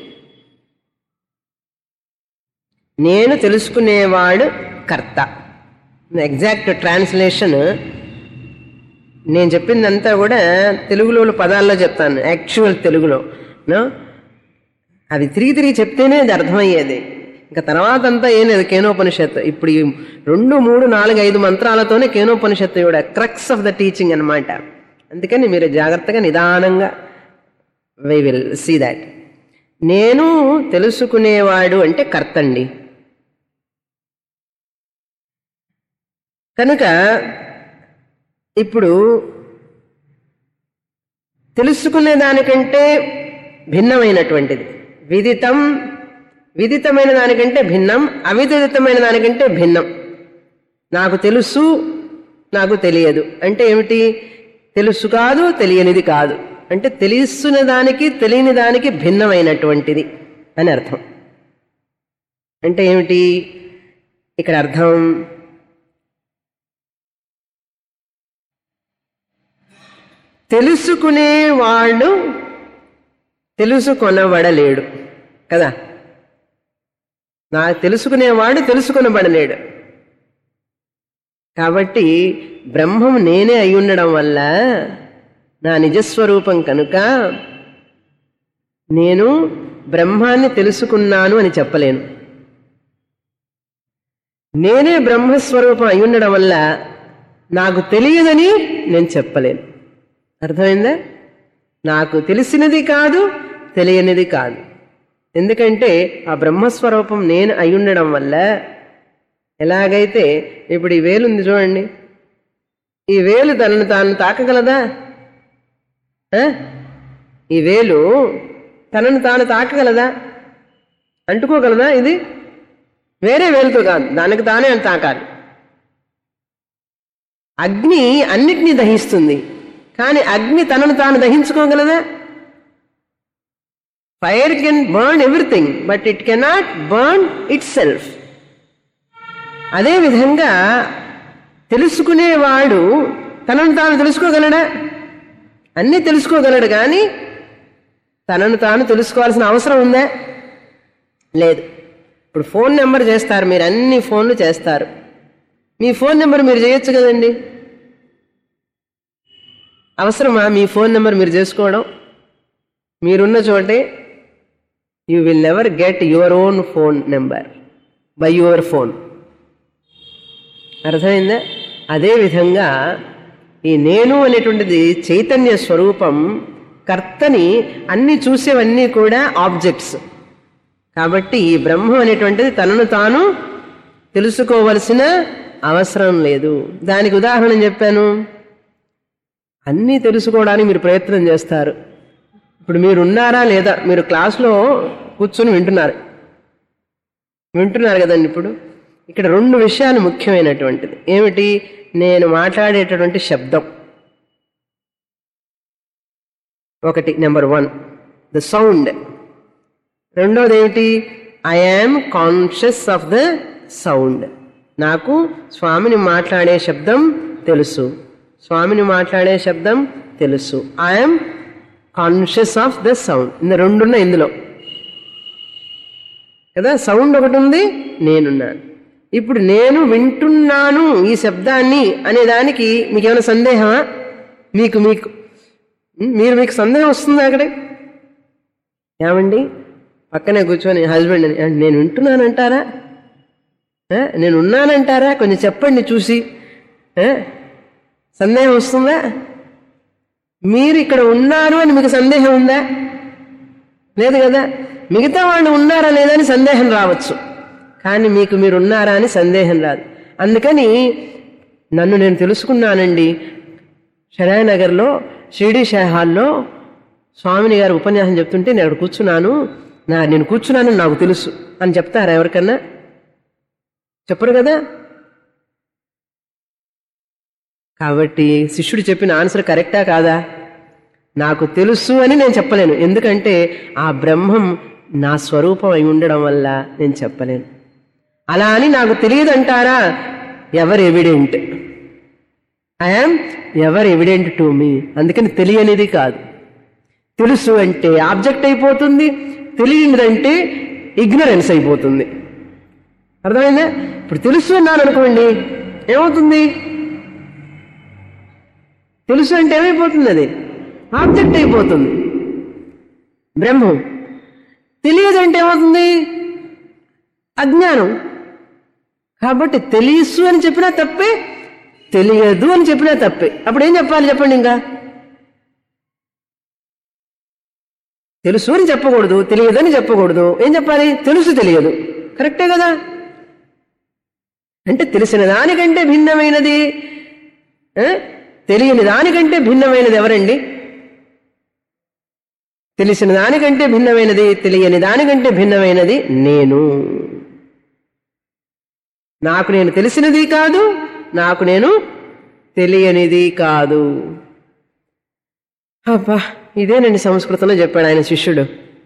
నేను తెలుసుకునేవాడు కర్త ఎగ్జాక్ట్ ట్రాన్స్లేషన్ నేను చెప్పిందంతా కూడా తెలుగులో పదాల్లో చెప్తాను యాక్చువల్ తెలుగులో నో? అది తిరిగి తిరిగి చెప్తేనే అది అర్థమయ్యేది ఇంకా తర్వాత అంతా ఏం లేదు కేనోపనిషత్తు ఇప్పుడు ఈ రెండు మూడు నాలుగు ఐదు మంత్రాలతోనే కేనోపనిషత్తు కూడా క్రక్స్ ఆఫ్ ద టీచింగ్ అన్నమాట అందుకని మీరు జాగ్రత్తగా నిదానంగా వై విల్ సీ దాట్ నేను తెలుసుకునేవాడు అంటే కర్తండి కనుక ఇప్పుడు తెలుసుకునే దానికంటే భిన్నమైనటువంటిది విదితం విదితమైన దానికంటే భిన్నం అవిదితమైన దానికంటే భిన్నం నాకు తెలుసు నాకు తెలియదు అంటే ఏమిటి తెలుసు కాదు తెలియనిది కాదు అంటే తెలుసున్న దానికి తెలియని దానికి భిన్నమైనటువంటిది అని అర్థం అంటే ఏమిటి ఇక్కడ అర్థం తెలుసుకునేవాడు తెలుసుకొనబడలేడు కదా నా తెలుసుకునేవాడు తెలుసుకొనబడలేడు కాబట్టి బ్రహ్మం నేనే అయి ఉండడం వల్ల నా నిజస్వరూపం కనుక నేను బ్రహ్మాన్ని తెలుసుకున్నాను అని చెప్పలేను నేనే బ్రహ్మస్వరూపం అయి ఉండడం వల్ల నాకు తెలియదని నేను చెప్పలేను అర్థమైందా నాకు తెలిసినది కాదు తెలియనిది కాదు ఎందుకంటే ఆ బ్రహ్మస్వరూపం నేను అయి ఉండడం వల్ల ఎలాగైతే ఇప్పుడు ఈ వేలు ఉంది చూడండి ఈ వేలు తనను తాను తాకగలదా ఆ? ఈ వేలు తనను తాను తాకగలదా అంటుకోగలదా ఇది వేరే వేలుతో కాదు దానికి తానే అని తాకాలి అగ్ని అన్నిటినీ దహిస్తుంది కానీ అగ్ని తనను తాను దహించుకోగలదా fire can burn everything but it cannot burn itself అదేవిధంగా తెలుసుకునేవాడు తనను తాను తెలుసుకోగలడా అన్నీ తెలుసుకోగలడు కానీ తనను తాను తెలుసుకోవాల్సిన అవసరం ఉందా లేదు ఇప్పుడు ఫోన్ నెంబర్ చేస్తారు మీరు అన్ని ఫోన్లు చేస్తారు మీ ఫోన్ నెంబర్ మీరు చేయొచ్చు కదండి అవసరమా మీ ఫోన్ నెంబర్ మీరు చేసుకోవడం మీరున్న చోటే you will never get your own phone number by your phone అర్థమైందా అదేవిధంగా ఈ నేను అనేటువంటిది చైతన్య స్వరూపం కర్తని అన్ని చూసేవన్నీ కూడా ఆబ్జెక్ట్స్ కాబట్టి ఈ బ్రహ్మం అనేటువంటిది తనను తాను తెలుసుకోవలసిన అవసరం లేదు దానికి ఉదాహరణ చెప్పాను అన్నీ తెలుసుకోవడానికి మీరు ప్రయత్నం చేస్తారు ఇప్పుడు మీరు ఉన్నారా లేదా మీరు క్లాస్లో కూర్చొని వింటున్నారు వింటున్నారు కదండి ఇప్పుడు ఇక్కడ రెండు విషయాలు ముఖ్యమైనటువంటిది ఏమిటి నేను మాట్లాడేటటువంటి శబ్దం ఒకటి నెంబర్ వన్ ద సౌండ్ రెండోది ఏమిటి I am conscious of the sound నాకు స్వామిని మాట్లాడే శబ్దం తెలుసు స్వామిని మాట్లాడే శబ్దం తెలుసు I'm conscious of the sound ఇంత రెండున్నాయి ఇందులో కదా సౌండ్ ఒకటి ఉంది నేనున్నాను ఇప్పుడు నేను వింటున్నాను ఈ శబ్దాన్ని అనే దానికి మీకు ఏమైనా సందేహమా మీకు మీకు ఉం? మీరు మీకు సందేహం వస్తుందా అక్కడే ఏమండి పక్కనే కూర్చొని హస్బెండ్ అని "అంటే నేను వింటున్నానంటారా ఆ? నేను ఉన్నానంటారా కొంచెం చెప్పండి చూసి ఆ? సందేహం వస్తుందా మీరు ఇక్కడ ఉన్నారు అని మీకు సందేహం ఉందా లేదు కదా మిగతా వాళ్ళు ఉన్నారా లేదా అని సందేహం రావచ్చు కానీ మీకు మీరు ఉన్నారా అని సందేహం రాదు అందుకని నన్ను నేను తెలుసుకున్నానండి షరాయనగర్లో షిరిడి హాల్లో స్వామిని గారు ఉపన్యాసం చెప్తుంటే నేను అక్కడ కూర్చున్నాను నా నేను కూర్చున్నానని నాకు తెలుసు అని చెప్తారా ఎవరికన్నా చెప్పరు కదా కాబట్టి శిష్యుడు చెప్పిన ఆన్సర్ కరెక్టా కాదా నాకు తెలుసు అని నేను చెప్పలేను ఎందుకంటే ఆ బ్రహ్మం నా స్వరూపం అయి ఉండడం వల్ల నేను చెప్పలేను అలా అని నాకు తెలియదంటారా ఎవరు evident I'm ever evident to me అందుకని తెలియనిది కాదు తెలుసు అంటే ఆబ్జెక్ట్ అయిపోతుంది తెలియనిదంటే ఇగ్నరెన్స్ అయిపోతుంది అర్థమైందా ఇప్పుడు తెలుసు అన్నాను అనుకోండి ఏమవుతుంది తెలుసు అంటే ఏమైపోతుంది అది ఆబ్జెక్ట్ అయిపోతుంది బ్రహ్మం తెలియదంటే ఏమవుతుంది అజ్ఞానం కాబట్టి తెలుసు అని చెప్పినా తప్పే తెలియదు అని చెప్పినా తప్పే అప్పుడు ఏం చెప్పాలి చెప్పండి ఇంకా తెలుసు అని చెప్పకూడదు తెలియదు అని చెప్పకూడదు ఏం చెప్పాలి తెలుసు తెలియదు కరెక్టే కదా అంటే తెలిసిన దానికంటే భిన్నమైనది ఆ? తెలియని దానికంటే భిన్నమైనది ఎవరండి తెలిసిన దానికంటే భిన్నమైనది తెలియని దానికంటే భిన్నమైనది నేను నాకు నేను తెలిసినది కాదు నాకు నేను తెలియనిది కాదు అబ్బా ఇదేనండి సంస్కృతంలో చెప్పాడు ఆయన శిష్యుడు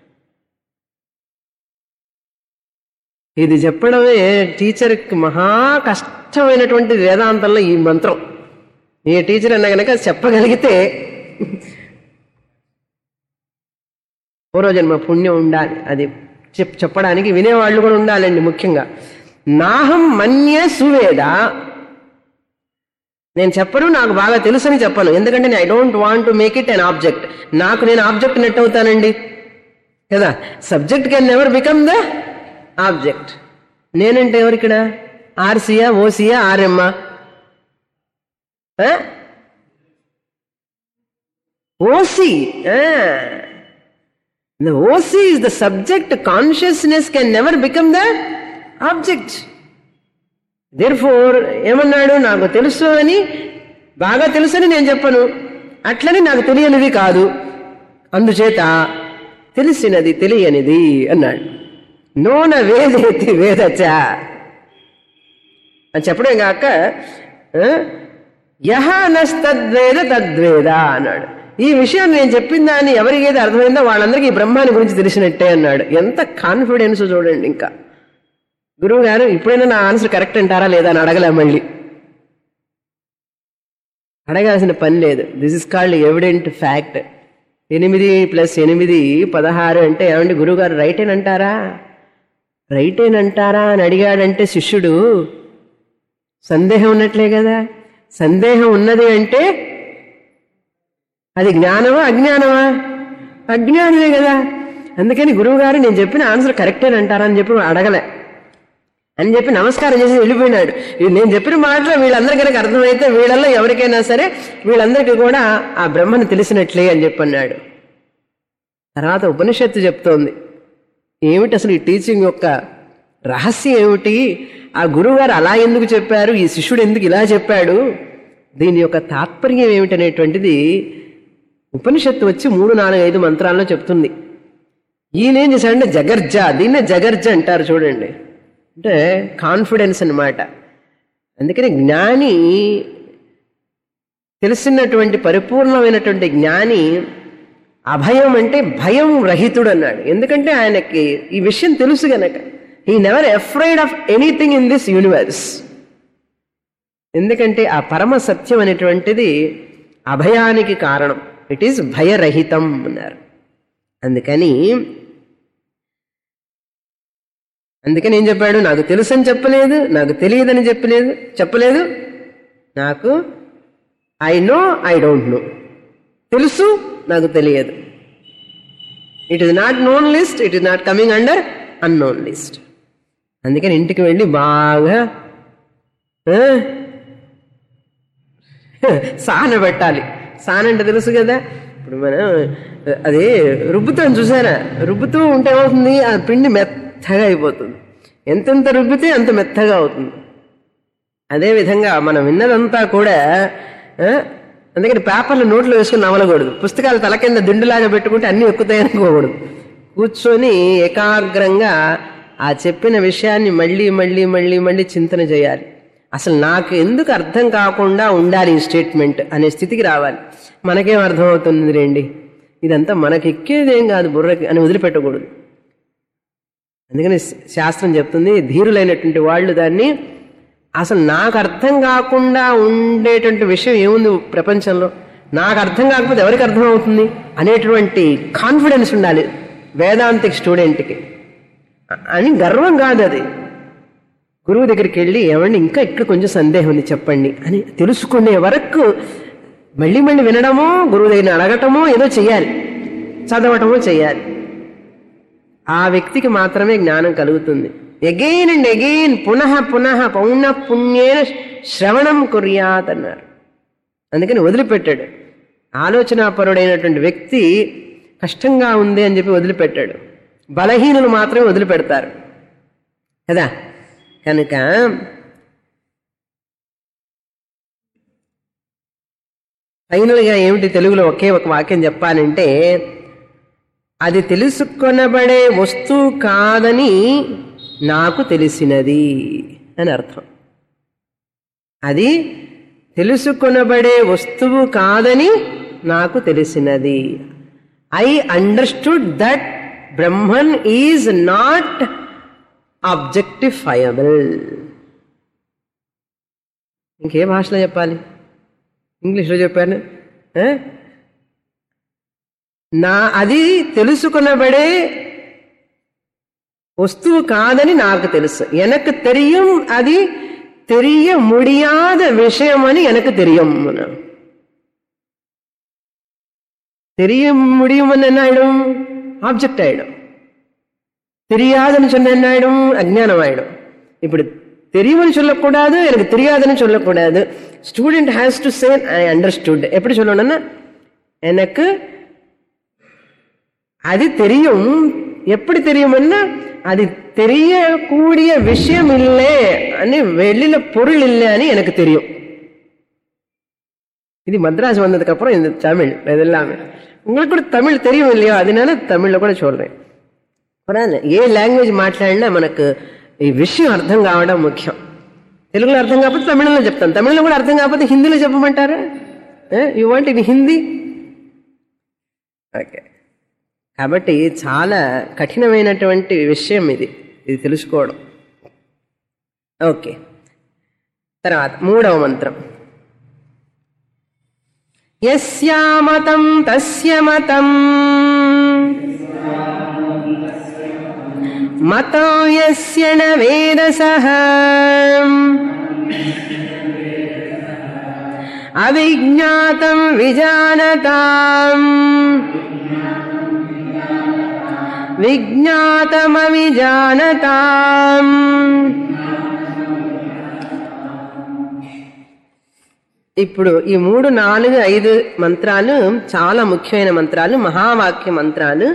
ఇది చెప్పడమే టీచర్కి మహా కష్టమైనటువంటి వేదాంతంలో ఈ మంత్రం ఏ టీచర్ అన్నా కనుక చెప్పగలిగితే పూర్వజన్మ పుణ్యం ఉండాలి అది చెప్ చెప్పడానికి వినేవాళ్ళు కూడా ఉండాలండి ముఖ్యంగా నాహం మన్య సువేద నేను చెప్పను నాకు బాగా తెలుసని చెప్పను ఎందుకంటే నేను I don't want to make it an object నాకు నేను ఆబ్జెక్ట్ నెట్ అవుతానండి కదా subject can never become the object నేనంటే ఎవరు ఇక్కడ ఆర్సీయా ఓసీయా ఆర్ఎమ్మా ఓసీ The OC is the subject. Consciousness can never become the object. Therefore ఏమన్నాడు నాకు తెలుసు అని బాగా తెలుసని నేను చెప్పను అట్లని నాకు తెలియనిది కాదు అందుచేత తెలిసినది తెలియనిది అన్నాడు నోన వేదేతి వేదచ అని చెప్పడం కాక ఆ, యహ నస్తద్వేద తద్వేద అన్నాడు ఈ విషయం నేను చెప్పిన దాన్ని ఎవరికి ఏది అర్థమైందో వాళ్ళందరికీ ఈ బ్రహ్మాన్ని గురించి తెలిసినట్టే అన్నాడు ఎంత కాన్ఫిడెన్స్ చూడండి ఇంకా గురువు గారు ఇప్పుడైనా నా ఆన్సర్ కరెక్ట్ అంటారా లేదా అని అడగలే మళ్ళీ అడగాల్సిన పని లేదు this is called evident fact ఎనిమిది ప్లస్ ఎనిమిది పదహారు అంటే ఏమండి గురువుగారు రైట్ అంటారా రైట్ అంటారా అని అడిగాడంటే శిష్యుడు సందేహం ఉన్నట్లే కదా సందేహం ఉన్నది అంటే అది జ్ఞానమా అజ్ఞానమా అజ్ఞానమే కదా అందుకని గురువుగారు నేను చెప్పిన ఆన్సర్ కరెక్టే అంటారా అని చెప్పి అడగలే అని చెప్పి నమస్కారం చేసి వెళ్ళిపోయినాడు ఇది నేను చెప్పిన మాటలు వీళ్ళందరికీ కనుక అర్థమైతే వీళ్ళల్లో ఎవరికైనా సరే వీళ్ళందరికీ కూడా ఆ బ్రహ్మను తెలిసినట్లే అని చెప్పన్నాడు తర్వాత ఉపనిషత్తు చెప్తోంది ఏమిటి అసలు ఈ టీచింగ్ యొక్క రహస్యం ఏమిటి ఆ గురువుగారు అలా ఎందుకు చెప్పారు ఈ శిష్యుడు ఎందుకు ఇలా చెప్పాడు దీని యొక్క తాత్పర్యం ఏమిటనేటువంటిది ఉపనిషత్తు వచ్చి మూడు నాలుగు ఐదు మంత్రాల్లో చెప్తుంది ఈయన ఏం చేశాడంటే జగర్జ దీన్నే జగర్జ అంటారు చూడండి అంటే కాన్ఫిడెన్స్ అన్నమాట అందుకని జ్ఞాని తెలిసినటువంటి పరిపూర్ణమైనటువంటి జ్ఞాని అభయం అంటే భయం రహితుడు అన్నాడు ఎందుకంటే ఆయనకి ఈ విషయం తెలుసు గనక ఈ never afraid of anything in this universe ఎందుకంటే ఆ పరమ సత్యం అనేటువంటిది అభయానికి కారణం ఇట్ ఈస్ భయరహితం అన్నారు అందుకని అందుకని ఏం చెప్పాడు నాకు తెలుసని చెప్పలేదు నాకు తెలియదని చెప్పలేదు చెప్పలేదు నాకు I know I don't know తెలుసు నాకు తెలియదు it is not known list it is not coming under unknown list అందుకని ఇంటికి వెళ్ళి బాగా ఆ, సాన పెట్టాలి సాన్ అంటే తెలుసు కదా ఇప్పుడు మనం అది రుబ్బుతాం చూసారా రుబ్బుతూ ఉంటే ఏమవుతుంది ఆ పిండి మెత్తగా అయిపోతుంది ఎంతెంత రుబ్బితే అంత మెత్తగా అవుతుంది అదే విధంగా మనం విన్నదంతా కూడా ఆ, అందుకని పేపర్లు నోట్లో వేసుకుని నవలకూడదు పుస్తకాలు తల కింద దిండులాగా పెట్టుకుంటే అన్ని ఎక్కుతాయనుకోకూడదు కూర్చొని ఏకాగ్రంగా ఆ చెప్పిన విషయాన్ని మళ్ళీ మళ్ళీ మళ్ళీ మళ్ళీ చింతన చేయాలి అసలు నాకు ఎందుకు అర్థం కాకుండా ఉండాలి ఈ స్టేట్మెంట్ అనే స్థితికి రావాలి మనకేం అర్థం అవుతుంది రండి ఇదంతా మనకి ఎక్కేదేం కాదు బుర్రకి అని వదిలిపెట్టకూడదు అందుకని శాస్త్రం చెప్తుంది ధీరులైనటువంటి వాళ్ళు దాన్ని అసలు నాకు అర్థం కాకుండా ఉండేటువంటి విషయం ఏముంది ప్రపంచంలో నాకు అర్థం కాకపోతే ఎవరికి అర్థం అవుతుంది అనేటువంటి కాన్ఫిడెన్స్ ఉండాలి వేదాంతిక్ స్టూడెంట్కి అని గర్వం కాదు అది గురువు దగ్గరికి వెళ్ళి ఏమండి ఇంకా ఇక్కడ కొంచెం సందేహం ఉంది చెప్పండి అని తెలుసుకునే వరకు మళ్ళీ మళ్ళీ వినడమో గురువు దగ్గర అడగటమో ఏదో చెయ్యాలి చదవటమో చెయ్యాలి ఆ వ్యక్తికి మాత్రమే జ్ఞానం కలుగుతుంది ఎగైన్ అండ్ ఎగైన్ పునః పునః పౌన పుణ్యేన శ్రవణం కుర్యాత్ అన్నారు అందుకని వదిలిపెట్టాడు ఆలోచనాపరుడైనటువంటి వ్యక్తి కష్టంగా ఉంది అని చెప్పి వదిలిపెట్టాడు బలహీనులు మాత్రమే వదిలిపెడతారు కదా కనుక ఫైనల్గా ఏమిటి తెలుగులో ఒకే ఒక వాక్యం చెప్పాలంటే అది తెలుసుకొనబడే వస్తువు కాదని నాకు తెలిసినది అని అర్థం అది తెలుసుకొనబడే వస్తువు కాదని నాకు తెలిసినది I understood that Brahman is not objectifiable ఇంకే భాషలో చెప్పాలి ఇంగ్లీష్లో చెప్పాను ఆ? నా అది తెలుసుకునబడే వస్తువు కాదని నాకు తెలుసు ఎనకు తెలియం అది தெரிய முடியாத விஷயம் అని எனக்கு தெரியும் தெரிய முடியும்னு என்ன ஆயிடும் ஆப்ஜெக்ட் ஆயிடும் தெரியாதுன்னு சொன்ன என்ன ஆயிடும் அஜ்ஞானம் ஆயிடும் இப்படி தெரியும்னு சொல்லக்கூடாது எனக்கு தெரியாதுன்னு சொல்லக்கூடாது student has to say I understood எப்படி சொல்லணும்னா எனக்கு அது தெரியும் எப்படி தெரியும்னா அது தெரியக்கூடிய விஷயம் இல்லை అని வெளியில பொருள் இல்லை అని எனக்கு தெரியும் இது மദ്രാസ് வந்ததுக்கு அப்புறம் இந்த தமிழ் இது எல்லாமே உங்களுக்கு కూడా తమిళ్ தெரியும் இல்லையோ அதனால தமிழ்ல కూడా சொல்றேன் పర్వాలేదు ఏ లాంగ్వేజ్ మాట్లాడినా మనకు ఈ విషయం అర్థం కావడం ముఖ్యం తెలుగులో అర్థం కాకపోతే తమిళంలో చెప్తాను తమిళంలో కూడా అర్థం కాకపోతే హిందీలో చెప్పమంటారా you want in Hindi okay కాబట్టి చాలా కఠినమైనటువంటి విషయం ఇది ఇది తెలుసుకోవడం ఓకే తర్వాత మూడవ మంత్రం యస్యామతం తస్య మతం మతం యస్య న వేదసః అవిజ్ఞాతం విజానతాం విజ్ఞాతమవిజానతాం ఇప్పుడు ఈ మూడు నాలుగు ఐదు మంత్రాలు చాలా ముఖ్యమైన మంత్రాలు మహావాక్య మంత్రాలు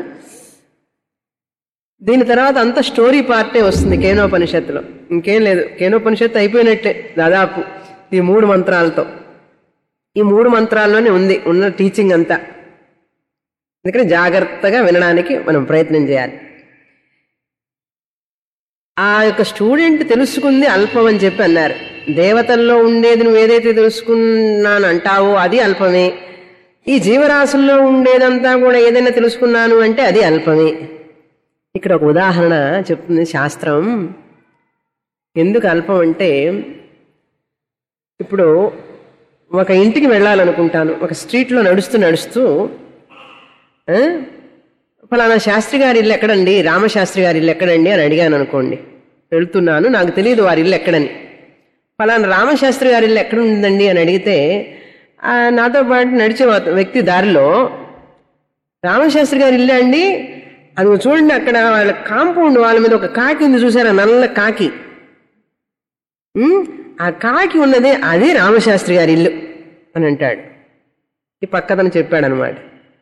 దీని తర్వాత అంత స్టోరీ పార్టే వస్తుంది కేనోపనిషత్తులో ఇంకేం లేదు కేనోపనిషత్తు అయిపోయినట్టే దాదాపు ఈ మూడు మంత్రాలతో ఈ మూడు మంత్రాల్లోనే ఉంది ఉన్న టీచింగ్ అంతా అందుకని జాగ్రత్తగా వినడానికి మనం ప్రయత్నం చేయాలి ఆ యొక్క స్టూడెంట్ తెలుసుకుంది అల్పం అని చెప్పి అన్నారు దేవతల్లో ఉండేది నువ్వు ఏదైతే తెలుసుకున్నాను అంటావో అది అల్పమే ఈ జీవరాశుల్లో ఉండేదంతా కూడా ఏదైనా తెలుసుకున్నాను అంటే అది అల్పమే ఇక్కడ ఒక ఉదాహరణ చెప్తుంది శాస్త్రం ఎందుకు అల్పం అంటే ఇప్పుడు ఒక ఇంటికి వెళ్ళాలనుకుంటాను ఒక స్ట్రీట్లో నడుస్తూ నడుస్తూ ఆ, ఫలానా శాస్త్రి గారి ఇల్లు ఎక్కడండి రామశాస్త్రి గారి ఇల్లు ఎక్కడండి అని అడిగాను అనుకోండి వెళ్తున్నాను నాకు తెలియదు వారి ఇల్లు ఎక్కడని ఫలానా రామశాస్త్రి గారి ఇల్లు ఎక్కడ ఉందండి అని అడిగితే ఆ, నాతో పాటు నడిచే వా- వ్యక్తి దారిలో రామశాస్త్రి గారి ఇల్లు అండి అది చూడండి అక్కడ వాళ్ళ కాంపౌండ్ వాళ్ళ మీద ఒక కాకి ఉంది చూసారా నల్ల కాకి ఉమ్, ఆ కాకి ఉన్నదే అదే రామశాస్త్రి గారి ఇల్లు అని అంటాడు ఈ పక్కతను చెప్పాడనమాట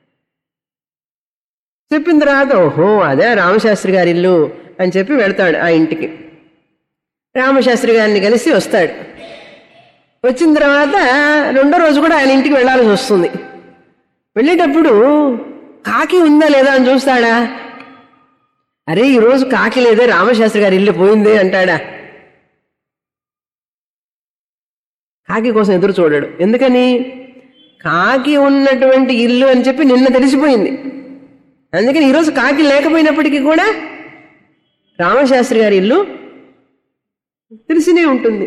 చెప్పిన తర్వాత ఓహో అదే రామశాస్త్రి గారి ఇల్లు అని చెప్పి వెళ్తాడు ఆ ఇంటికి రామశాస్త్రి గారిని కలిసి వస్తాడు వచ్చిన తర్వాత రెండో రోజు కూడా ఆయన ఇంటికి వెళ్ళాల్సి వస్తుంది వెళ్ళేటప్పుడు కాకి ఉందా లేదా అని చూస్తాడా అరే ఈరోజు కాకి లేదే రామశాస్త్రి గారి ఇల్లు పోయిందే అంటాడా కాకి కోసం ఎదురు చూడడు ఎందుకని కాకి ఉన్నటువంటి ఇల్లు అని చెప్పి నిన్న తెలిసిపోయింది అందుకని ఈరోజు కాకి లేకపోయినప్పటికీ కూడా రామశాస్త్రి గారి ఇల్లు తెలిసినే ఉంటుంది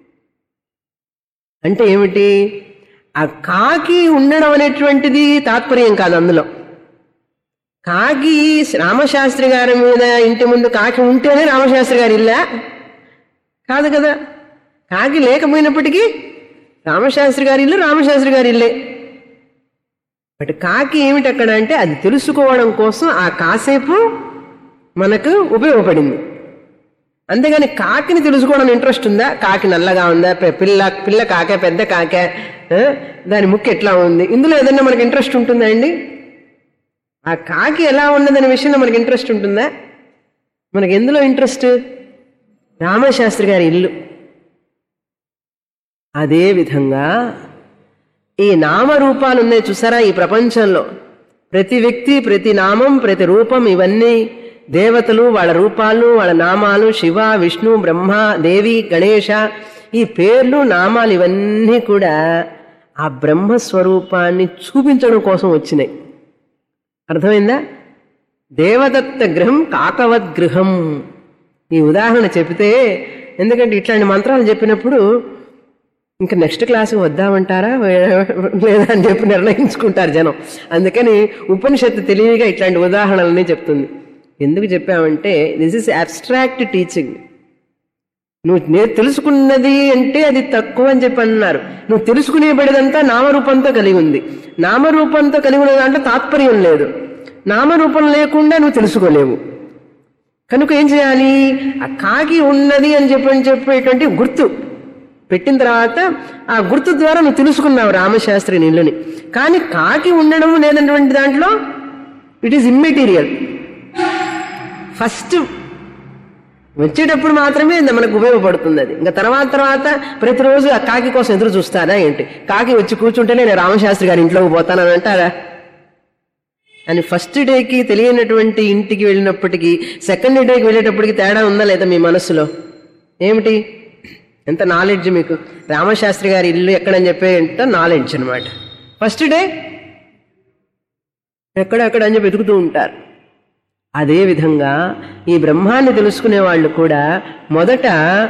అంటే ఏమిటి ఆ కాకి ఉండడం అనేటువంటిది తాత్పర్యం కాదు అందులో కాకి రామశాస్త్రి గారి మీద ఇంటి ముందు కాకి ఉంటేనే రామశాస్త్రి గారి ఇల్లా కాదు కదా కాకి లేకపోయినప్పటికీ రామశాస్త్రి గారి ఇల్లు రామశాస్త్రి గారి ఇల్లే బట్ కాకి ఏమిటి అక్కడ అంటే అది తెలుసుకోవడం కోసం ఆ కాసేపు మనకు ఉపయోగపడింది అంతేగాని కాకిని తెలుసుకోవడం ఇంట్రెస్ట్ ఉందా కాకి నల్లగా ఉందా పె- పిల్ల పిల్ల కాకే పెద్ద కాకే ఆ? దాని ముక్కు ఎట్లా ఉంది ఇందులో ఏదన్నా మనకి ఇంట్రెస్ట్ ఉంటుందా అండి ఆ కాకి ఎలా ఉన్నదనే విషయంలో మనకి ఇంట్రెస్ట్ ఉంటుందా మనకి ఎందులో ఇంట్రెస్ట్ రామశాస్త్రి గారి ఇల్లు అదే విధంగా ఈ నామరూపాలు ఉన్నాయి చూసారా ఈ ప్రపంచంలో ప్రతి వ్యక్తి ప్రతి నామం ప్రతి రూపం ఇవన్నీ దేవతలు వాళ్ళ రూపాలు వాళ్ళ నామాలు శివ విష్ణు బ్రహ్మ దేవి గణేష ఈ పేర్లు నామాలు ఇవన్నీ కూడా ఆ బ్రహ్మస్వరూపాన్ని చూపించడం కోసం వచ్చినాయి అర్థమైందా దేవదత్త గృహం కాకవద్ గృహం ఈ ఉదాహరణ చెబితే ఎందుకంటే ఇట్లాంటి మంత్రాలు చెప్పినప్పుడు ఇంకా నెక్స్ట్ క్లాస్కి వద్దామంటారా లేదా అని చెప్పి నిర్ణయించుకుంటారు జనం అందుకని ఉపనిషత్తు తెలివిగా ఇట్లాంటి ఉదాహరణలనే చెప్తుంది ఎందుకు చెప్పామంటే దిస్ ఇస్ అబ్స్ట్రాక్ట్ టీచింగ్ నువ్వు నేను తెలుసుకున్నది అంటే అది తక్కువ అని చెప్పి అన్నారు నువ్వు తెలుసుకునేబడిదంతా నామరూపంతో కలిగి ఉంది నామరూపంతో కలిగి ఉన్న దాంట్లో తాత్పర్యం లేదు నామరూపం లేకుండా నువ్వు తెలుసుకోలేవు కనుక ఏం చేయాలి ఆ కాకి ఉన్నది అని చెప్పని చెప్పేటువంటి గుర్తు పెట్టిన తర్వాత ఆ గుర్తు ద్వారా నువ్వు తెలుసుకున్నావు రామశాస్త్రి నీళ్ళని కానీ కాకి ఉండడం లేనటువంటి దాంట్లో ఇట్ ఈస్ ఇమ్మెటీరియల్ ఫస్ట్ వచ్చేటప్పుడు మాత్రమే ఇది మనకు ఉపయోగపడుతుంది అది ఇంకా తర్వాత తర్వాత ప్రతిరోజు ఆ కాకి కోసం ఎదురు చూస్తారా ఏంటి కాకి వచ్చి కూర్చుంటేనే నేను రామశాస్త్రి గారి ఇంట్లోకి పోతానని అంటారా అని ఫస్ట్ డేకి తెలియనటువంటి ఇంటికి వెళ్ళినప్పటికీ సెకండ్ డేకి వెళ్ళేటప్పటికి తేడా ఉందా లేదా మీ మనసులో ఏమిటి ఎంత నాలెడ్జ్ మీకు రామశాస్త్రి గారి ఇల్లు ఎక్కడని చెప్పే ఎంత నాలెడ్జ్ అనమాట ఫస్ట్ డే ఎక్కడెక్కడ అని చెప్పి వెతుకుతూ ఉంటారు అదే విధంగా ఈ బ్రహ్మాన్ని తెలుసుకునే వాళ్ళు కూడా మొదట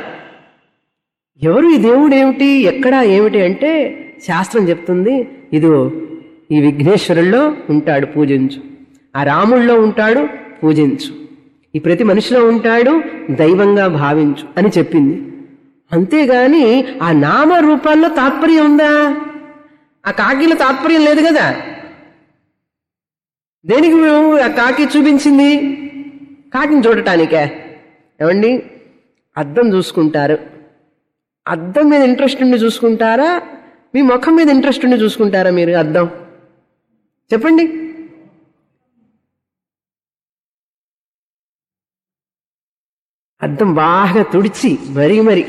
ఎవరు ఈ దేవుడు ఏమిటి ఎక్కడ ఏమిటి అంటే శాస్త్రం చెప్తుంది ఇదిగో ఈ విఘ్నేశ్వరుల్లో ఉంటాడు పూజించు ఆ రాముల్లో ఉంటాడు పూజించు ఈ ప్రతి మనిషిలో ఉంటాడు దైవంగా భావించు అని చెప్పింది అంతేగాని ఆ నామ రూపాల్లో తాత్పర్యం ఉందా ఆ కాకిలో తాత్పర్యం లేదు కదా దేనికి మేము ఆ కాకి చూపించింది కాకిని చూడటానికే ఏమండి అద్దం చూసుకుంటారు అద్దం మీద ఇంట్రెస్ట్ ఉండి చూసుకుంటారా మీ ముఖం మీద ఇంట్రెస్ట్ ఉండి చూసుకుంటారా మీరు అద్దం చెప్పండి అద్దం బాగా తుడిచి మరీ మరి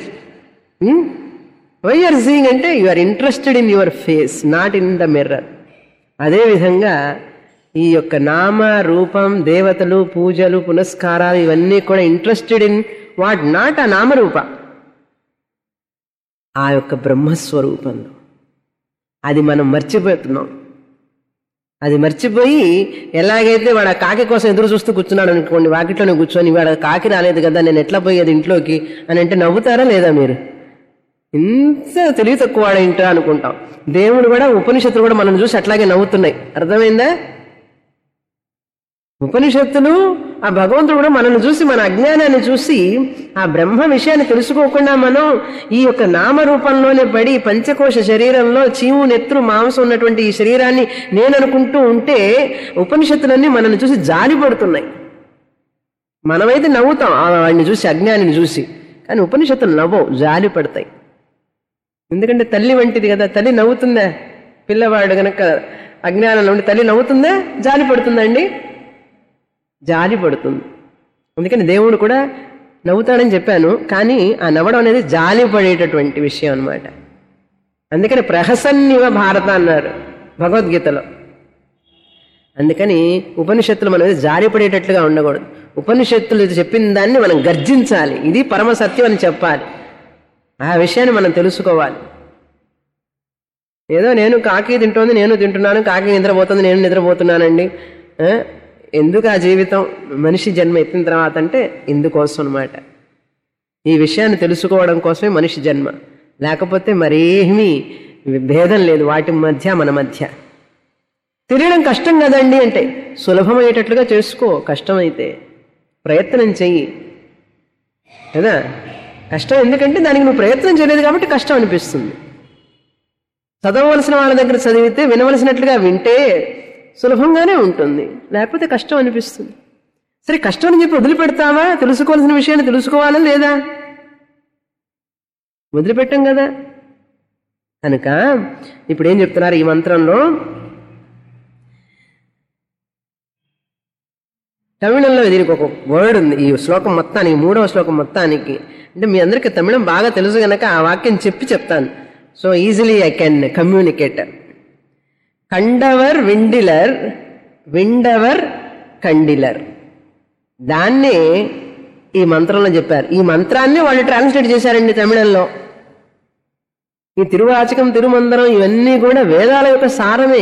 వై ఆర్ సీయింగ్ అంటే you are interested in your face not in the mirror అదేవిధంగా ఈ యొక్క నామ రూపం దేవతలు పూజలు పునస్కారాలు ఇవన్నీ కూడా ఇంట్రెస్టెడ్ ఇన్ వాట్ నాట్ ఆ నామరూప ఆ యొక్క బ్రహ్మస్వరూపంలో అది మనం మర్చిపోతున్నాం అది మర్చిపోయి ఎలాగైతే వాడు ఆ కాకి కోసం ఎదురు చూస్తూ కూర్చున్నాడు అనుకోండి వాకిట్లోనే కూర్చొని వాడు ఆ కాకి రాలేదు కదా నేను ఎట్లా పోయేది ఇంట్లోకి అని అంటే నవ్వుతారా లేదా మీరు ఇంత తెలివి తక్కువ వాడేంటా అనుకుంటాం దేవుడు కూడా ఉపనిషత్తులు కూడా మనం చూసి అట్లాగే నవ్వుతున్నాయి అర్థమైందా ఉపనిషత్తులు ఆ భగవంతుడు కూడా మనల్ని చూసి మన అజ్ఞానాన్ని చూసి ఆ బ్రహ్మ విషయాన్ని తెలుసుకోకుండా మనం ఈ యొక్క నామరూపంలోనే పడి పంచకోశ శరీరంలో చీము నెత్రు మాంసం ఉన్నటువంటి ఈ శరీరాన్ని నేను అనుకుంటూ ఉంటే ఉపనిషత్తులన్నీ మనల్ని చూసి జాలి పడుతున్నాయి మనమైతే నవ్వుతాం ఆ వాడిని చూసి అజ్ఞానిని చూసి కానీ ఉపనిషత్తులు నవ్వవు జాలి పడతాయి ఎందుకంటే తల్లి వంటిది కదా తల్లి నవ్వుతుందా పిల్లవాడు గనక అజ్ఞానంలో ఉండి తల్లి నవ్వుతుందా జాలి పడుతుందండి జాలి పడుతుంది అందుకని దేవుడు కూడా నవ్వుతాడని చెప్పాను కానీ ఆ నవ్వడం అనేది జాలి పడేటటువంటి విషయం అన్నమాట అందుకని ప్రహసన్నివ భారత అన్నారు భగవద్గీతలో అందుకని ఉపనిషత్తులు మనం జారి పడేటట్లుగా ఉండకూడదు ఉపనిషత్తులు చెప్పిన దాన్ని మనం గర్జించాలి ఇది పరమ సత్యం అని చెప్పాలి ఆ విషయాన్ని మనం తెలుసుకోవాలి ఏదో నేను కాకి తింటోంది నేను తింటున్నాను కాకి నిద్రపోతుంది నేను నిద్రపోతున్నానండి ఆ? ఎందుకు ఆ జీవితం మనిషి జన్మ ఎత్తిన తర్వాత అంటే ఇందుకోసం అనమాట ఈ విషయాన్ని తెలుసుకోవడం కోసమే మనిషి జన్మ లేకపోతే మరేమీ భేదం లేదు వాటి మధ్య మన మధ్య తెలియడం కష్టం కదండి అంటే సులభమయ్యేటట్లుగా చేసుకో కష్టమైతే ప్రయత్నం చెయ్యి కదా కష్టం ఎందుకంటే దానికి నువ్వు ప్రయత్నం చేయలేదు కాబట్టి కష్టం అనిపిస్తుంది చదవవలసిన వాళ్ళ దగ్గర చదివితే వినవలసినట్లుగా వింటే సులభంగానే ఉంటుంది లేకపోతే కష్టం అనిపిస్తుంది సరే కష్టం అని చెప్పి వదిలిపెడతావా తెలుసుకోవాల్సిన విషయాన్ని తెలుసుకోవాలా లేదా వదిలిపెట్టాం కదా కనుక ఇప్పుడు ఏం చెప్తున్నారు ఈ మంత్రంలో తమిళంలో దీనికి ఒక వర్డ్ ఉంది ఈ శ్లోకం మొత్తానికి మూడవ శ్లోకం మొత్తానికి అంటే మీ అందరికీ తమిళం బాగా తెలుసు గనక ఆ వాక్యం చెప్పి చెప్తాను so easily I can communicate కండవర్ విండిలర్ విండవర్ కండిలర్ దాన్ని ఈ మంత్రంలో చెప్పారు ఈ మంత్రాన్ని వాళ్ళు ట్రాన్స్లేట్ చేశారండి తమిళంలో ఈ తిరువాచకం తిరుమందరం ఇవన్నీ కూడా వేదాల యొక్క సారమే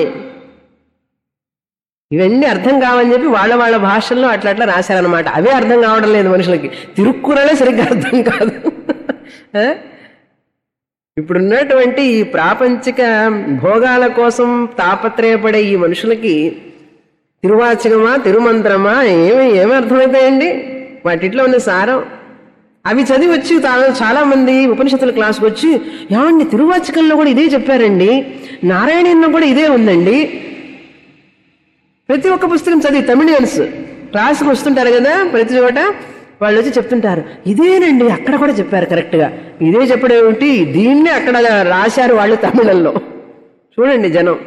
ఇవన్నీ అర్థం కావని చెప్పి వాళ్ళ వాళ్ళ భాషల్లో అట్లా అట్లా రాశారనమాట అవే అర్థం కావడం లేదు మనుషులకి తిరుక్కురలే సరిగ్గా అర్థం కాదు ఆ? ఇప్పుడున్నటువంటి ఈ ప్రాపంచిక భోగాల కోసం తాపత్రయపడే ఈ మనుషులకి తిరువాచకమా తిరుమంత్రమా ఏమి ఏమి అర్థమవుతాయండి వాటిట్లో ఉన్న సారం అవి చదివి వచ్చి తా- చాలా మంది ఉపనిషత్తుల క్లాస్కి వచ్చి ఏమండి తిరువాచకంలో కూడా ఇదే చెప్పారండి నారాయణీయంలో కూడా ఇదే ఉందండి ప్రతి ఒక్క పుస్తకం చదివి తమిళియన్స్ క్లాస్కి వస్తుంటారు కదా ప్రతి చోట వాళ్ళు వచ్చి చెప్తుంటారు ఇదేనండి అక్కడ కూడా చెప్పారు కరెక్ట్గా ఇదే చెప్పడం ఏమిటి దీన్నే అక్కడ రాశారు వాళ్ళు తమిళంలో చూడండి జనం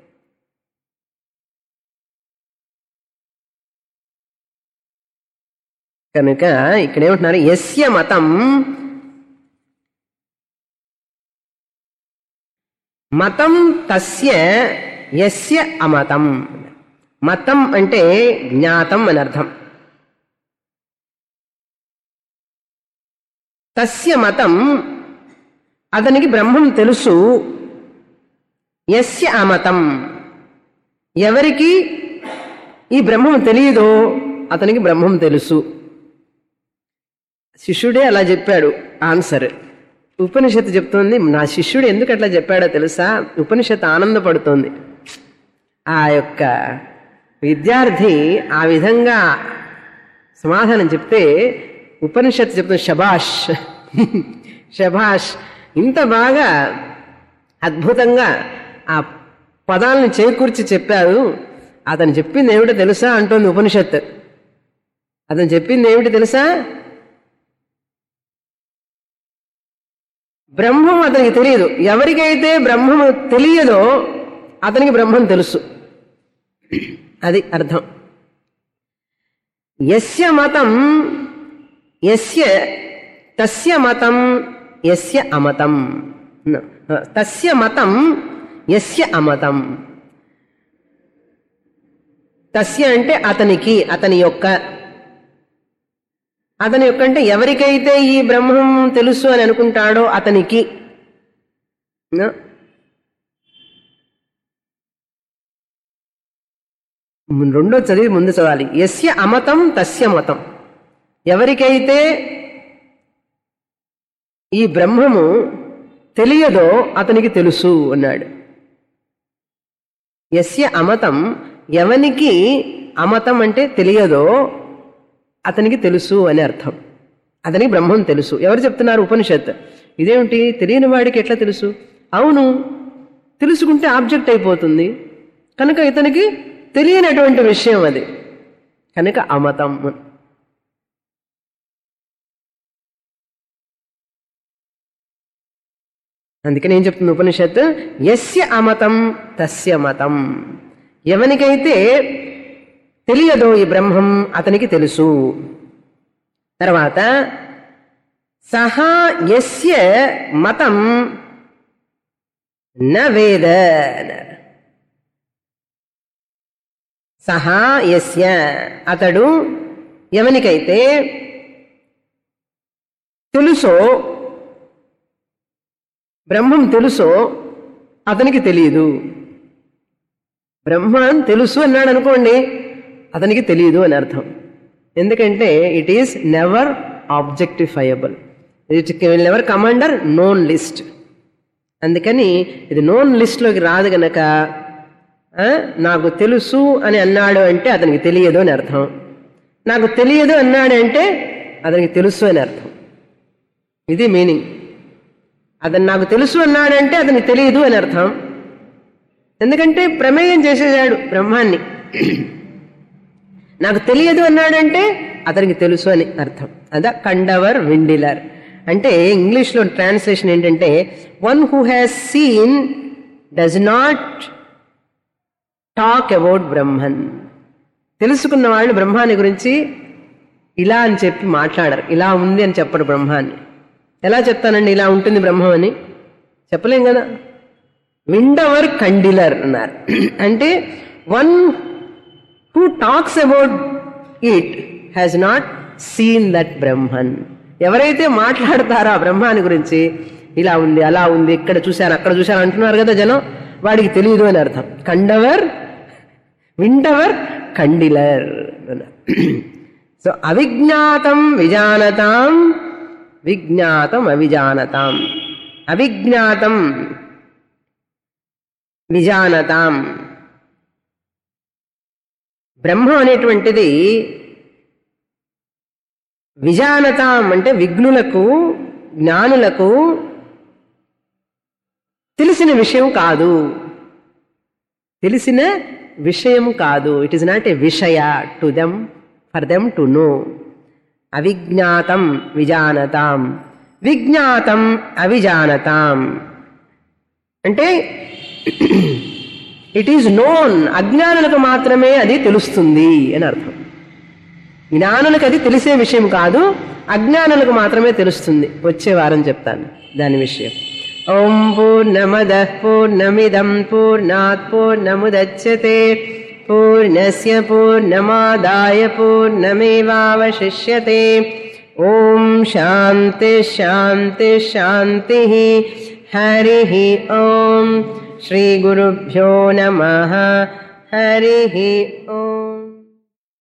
కనుక ఇక్కడ ఏమంటున్నారు యస్య మతం మతం తస్య యస్య అమతం మతం అంటే జ్ఞాతం అని అర్థం తస్య మతం అతనికి బ్రహ్మం తెలుసు యస్య అమతం ఎవరికి ఈ బ్రహ్మం తెలియదో అతనికి బ్రహ్మం తెలుసు శిష్యుడే అలా చెప్పాడు ఆన్సర్ ఉపనిషత్తు చెప్తోంది నా శిష్యుడు ఎందుకు అట్లా చెప్పాడో తెలుసా ఉపనిషత్తు ఆనందపడుతోంది ఆ యొక్క విద్యార్థి ఆ విధంగా సమాధానం చెప్తే ఉపనిషత్తు చెప్తుంది శబాష్ శబాష్ ఇంత బాగా అద్భుతంగా ఆ పదాలను చేకూర్చి చెప్పారు అతను చెప్పింది ఏమిటో తెలుసా అంటోంది ఉపనిషత్తు అతను చెప్పింది ఏమిటి తెలుసా బ్రహ్మం అతనికి తెలియదు ఎవరికైతే బ్రహ్మము తెలియదో అతనికి బ్రహ్మం తెలుసు అది అర్థం యస్య మతం యస్య తస్య మతం యస్య అమతం న- తస్య మతం యస్య అమతం తస్య అంటే అతనికి అతని యొక్క అతని యొక్క అంటే ఎవరికైతే ఈ బ్రహ్మం తెలుసు అని అనుకుంటాడో అతనికి న? రెండో చదివి ముందు చదవాలి యస్య అమతం తస్య మతం ఎవరికైతే ఈ బ్రహ్మము తెలియదో అతనికి తెలుసు అన్నాడు యస్య అమతం ఎవనికి అమతం అంటే తెలియదో అతనికి తెలుసు అని అర్థం అతనికి బ్రహ్మం తెలుసు ఎవరు చెప్తున్నారు ఉపనిషత్ ఇదేమిటి తెలియని వాడికి ఎట్లా తెలుసు అవును తెలుసుకుంటే ఆబ్జెక్ట్ అయిపోతుంది కనుక ఇతనికి తెలియనటువంటి విషయం అది కనుక అమతం అందుకని ఏం చెప్తుంది ఉపనిషత్తు యస్య అమతం తస్య మతం ఎవనికైతే తెలియదో ఈ బ్రహ్మం అతనికి తెలుసు తర్వాత సహా యస్య మతం న వేద అన్నారు. సహా యస్య అతడు ఎవనికైతే తెలుసో బ్రహ్మం తెలుసో అతనికి తెలియదు బ్రహ్మం తెలుసు అన్నాడు అనుకోండి అతనికి తెలియదు అని అర్థం ఎందుకంటే it is never objectifiable it will never come under known list అందుకని ఇది నోన్ లిస్ట్లోకి రాదు గనక ఆ, నాకు తెలుసు అని అన్నాడు అంటే అతనికి తెలియదు అని అర్థం నాకు తెలియదు అన్నాడు అంటే అతనికి తెలుసు అని అర్థం ఇది మీనింగ్ అతను నాకు తెలుసు అన్నాడంటే అతనికి తెలియదు అని అర్థం ఎందుకంటే ప్రమేయం చేసేసాడు బ్రహ్మాన్ని నాకు తెలియదు అన్నాడంటే అతనికి తెలుసు అని అర్థం అదా కండవర్ విండిలర్ అంటే ఇంగ్లీష్లో ట్రాన్స్లేషన్ ఏంటంటే one who has seen does not talk about Brahman తెలుసుకున్న వాళ్ళు బ్రహ్మాన్ని గురించి ఇలా అని చెప్పి మాట్లాడరు ఇలా ఉంది అని చెప్పరు బ్రహ్మాన్ని ఎలా చెప్తానండి ఇలా ఉంటుంది బ్రహ్మం అని చెప్పలేం కదా విండవర్ కండిలర్ అన్నారు అంటే one who talks about it has not seen that Brahman ఎవరైతే మాట్లాడతారో ఆ బ్రహ్మాన్ని గురించి ఇలా ఉంది అలా ఉంది ఇక్కడ చూశారు అక్కడ చూశారు అంటున్నారు కదా జనం వాడికి తెలియదు అని అర్థం కండవర్ విండవర్ కండిలర్ సో అవిజ్ఞాతం విజానతాం విజ్ఞాతం అవిజానతాం అవిజ్ఞాతం విజానతాం బ్రహ్మం అనేటువంటిది విజానతాం అంటే విఘ్నులకు జ్ఞానులకు తెలిసిన విషయం కాదు తెలిసిన విషయం కాదు ఇట్ ఈస్ నాట్ ఏ విషయ to them for them to know అవిజ్ఞాతం విజానతాం విజ్ఞాతం అవిజానతాం అంటే ఇట్ ఈజ్ నోన్ అజ్ఞానులకు మాత్రమే అది తెలుస్తుంది అని అర్థం జ్ఞానులకు అది తెలిసే విషయం కాదు అజ్ఞానులకు మాత్రమే తెలుస్తుంది వచ్చే వారం చెప్తాను దాని విషయం ఓం పూర్ణమద పూర్ణమిదం పూర్ణాత్ పూర్ణముదచ్యతే పూర్ణస్య పూర్ణమాదాయ పూర్ణమేవావశిష్యతే ఓం శాంతి శాంతి శాంతి హరి ఓం శ్రీ గురుభ్యో నమ హరి ఓం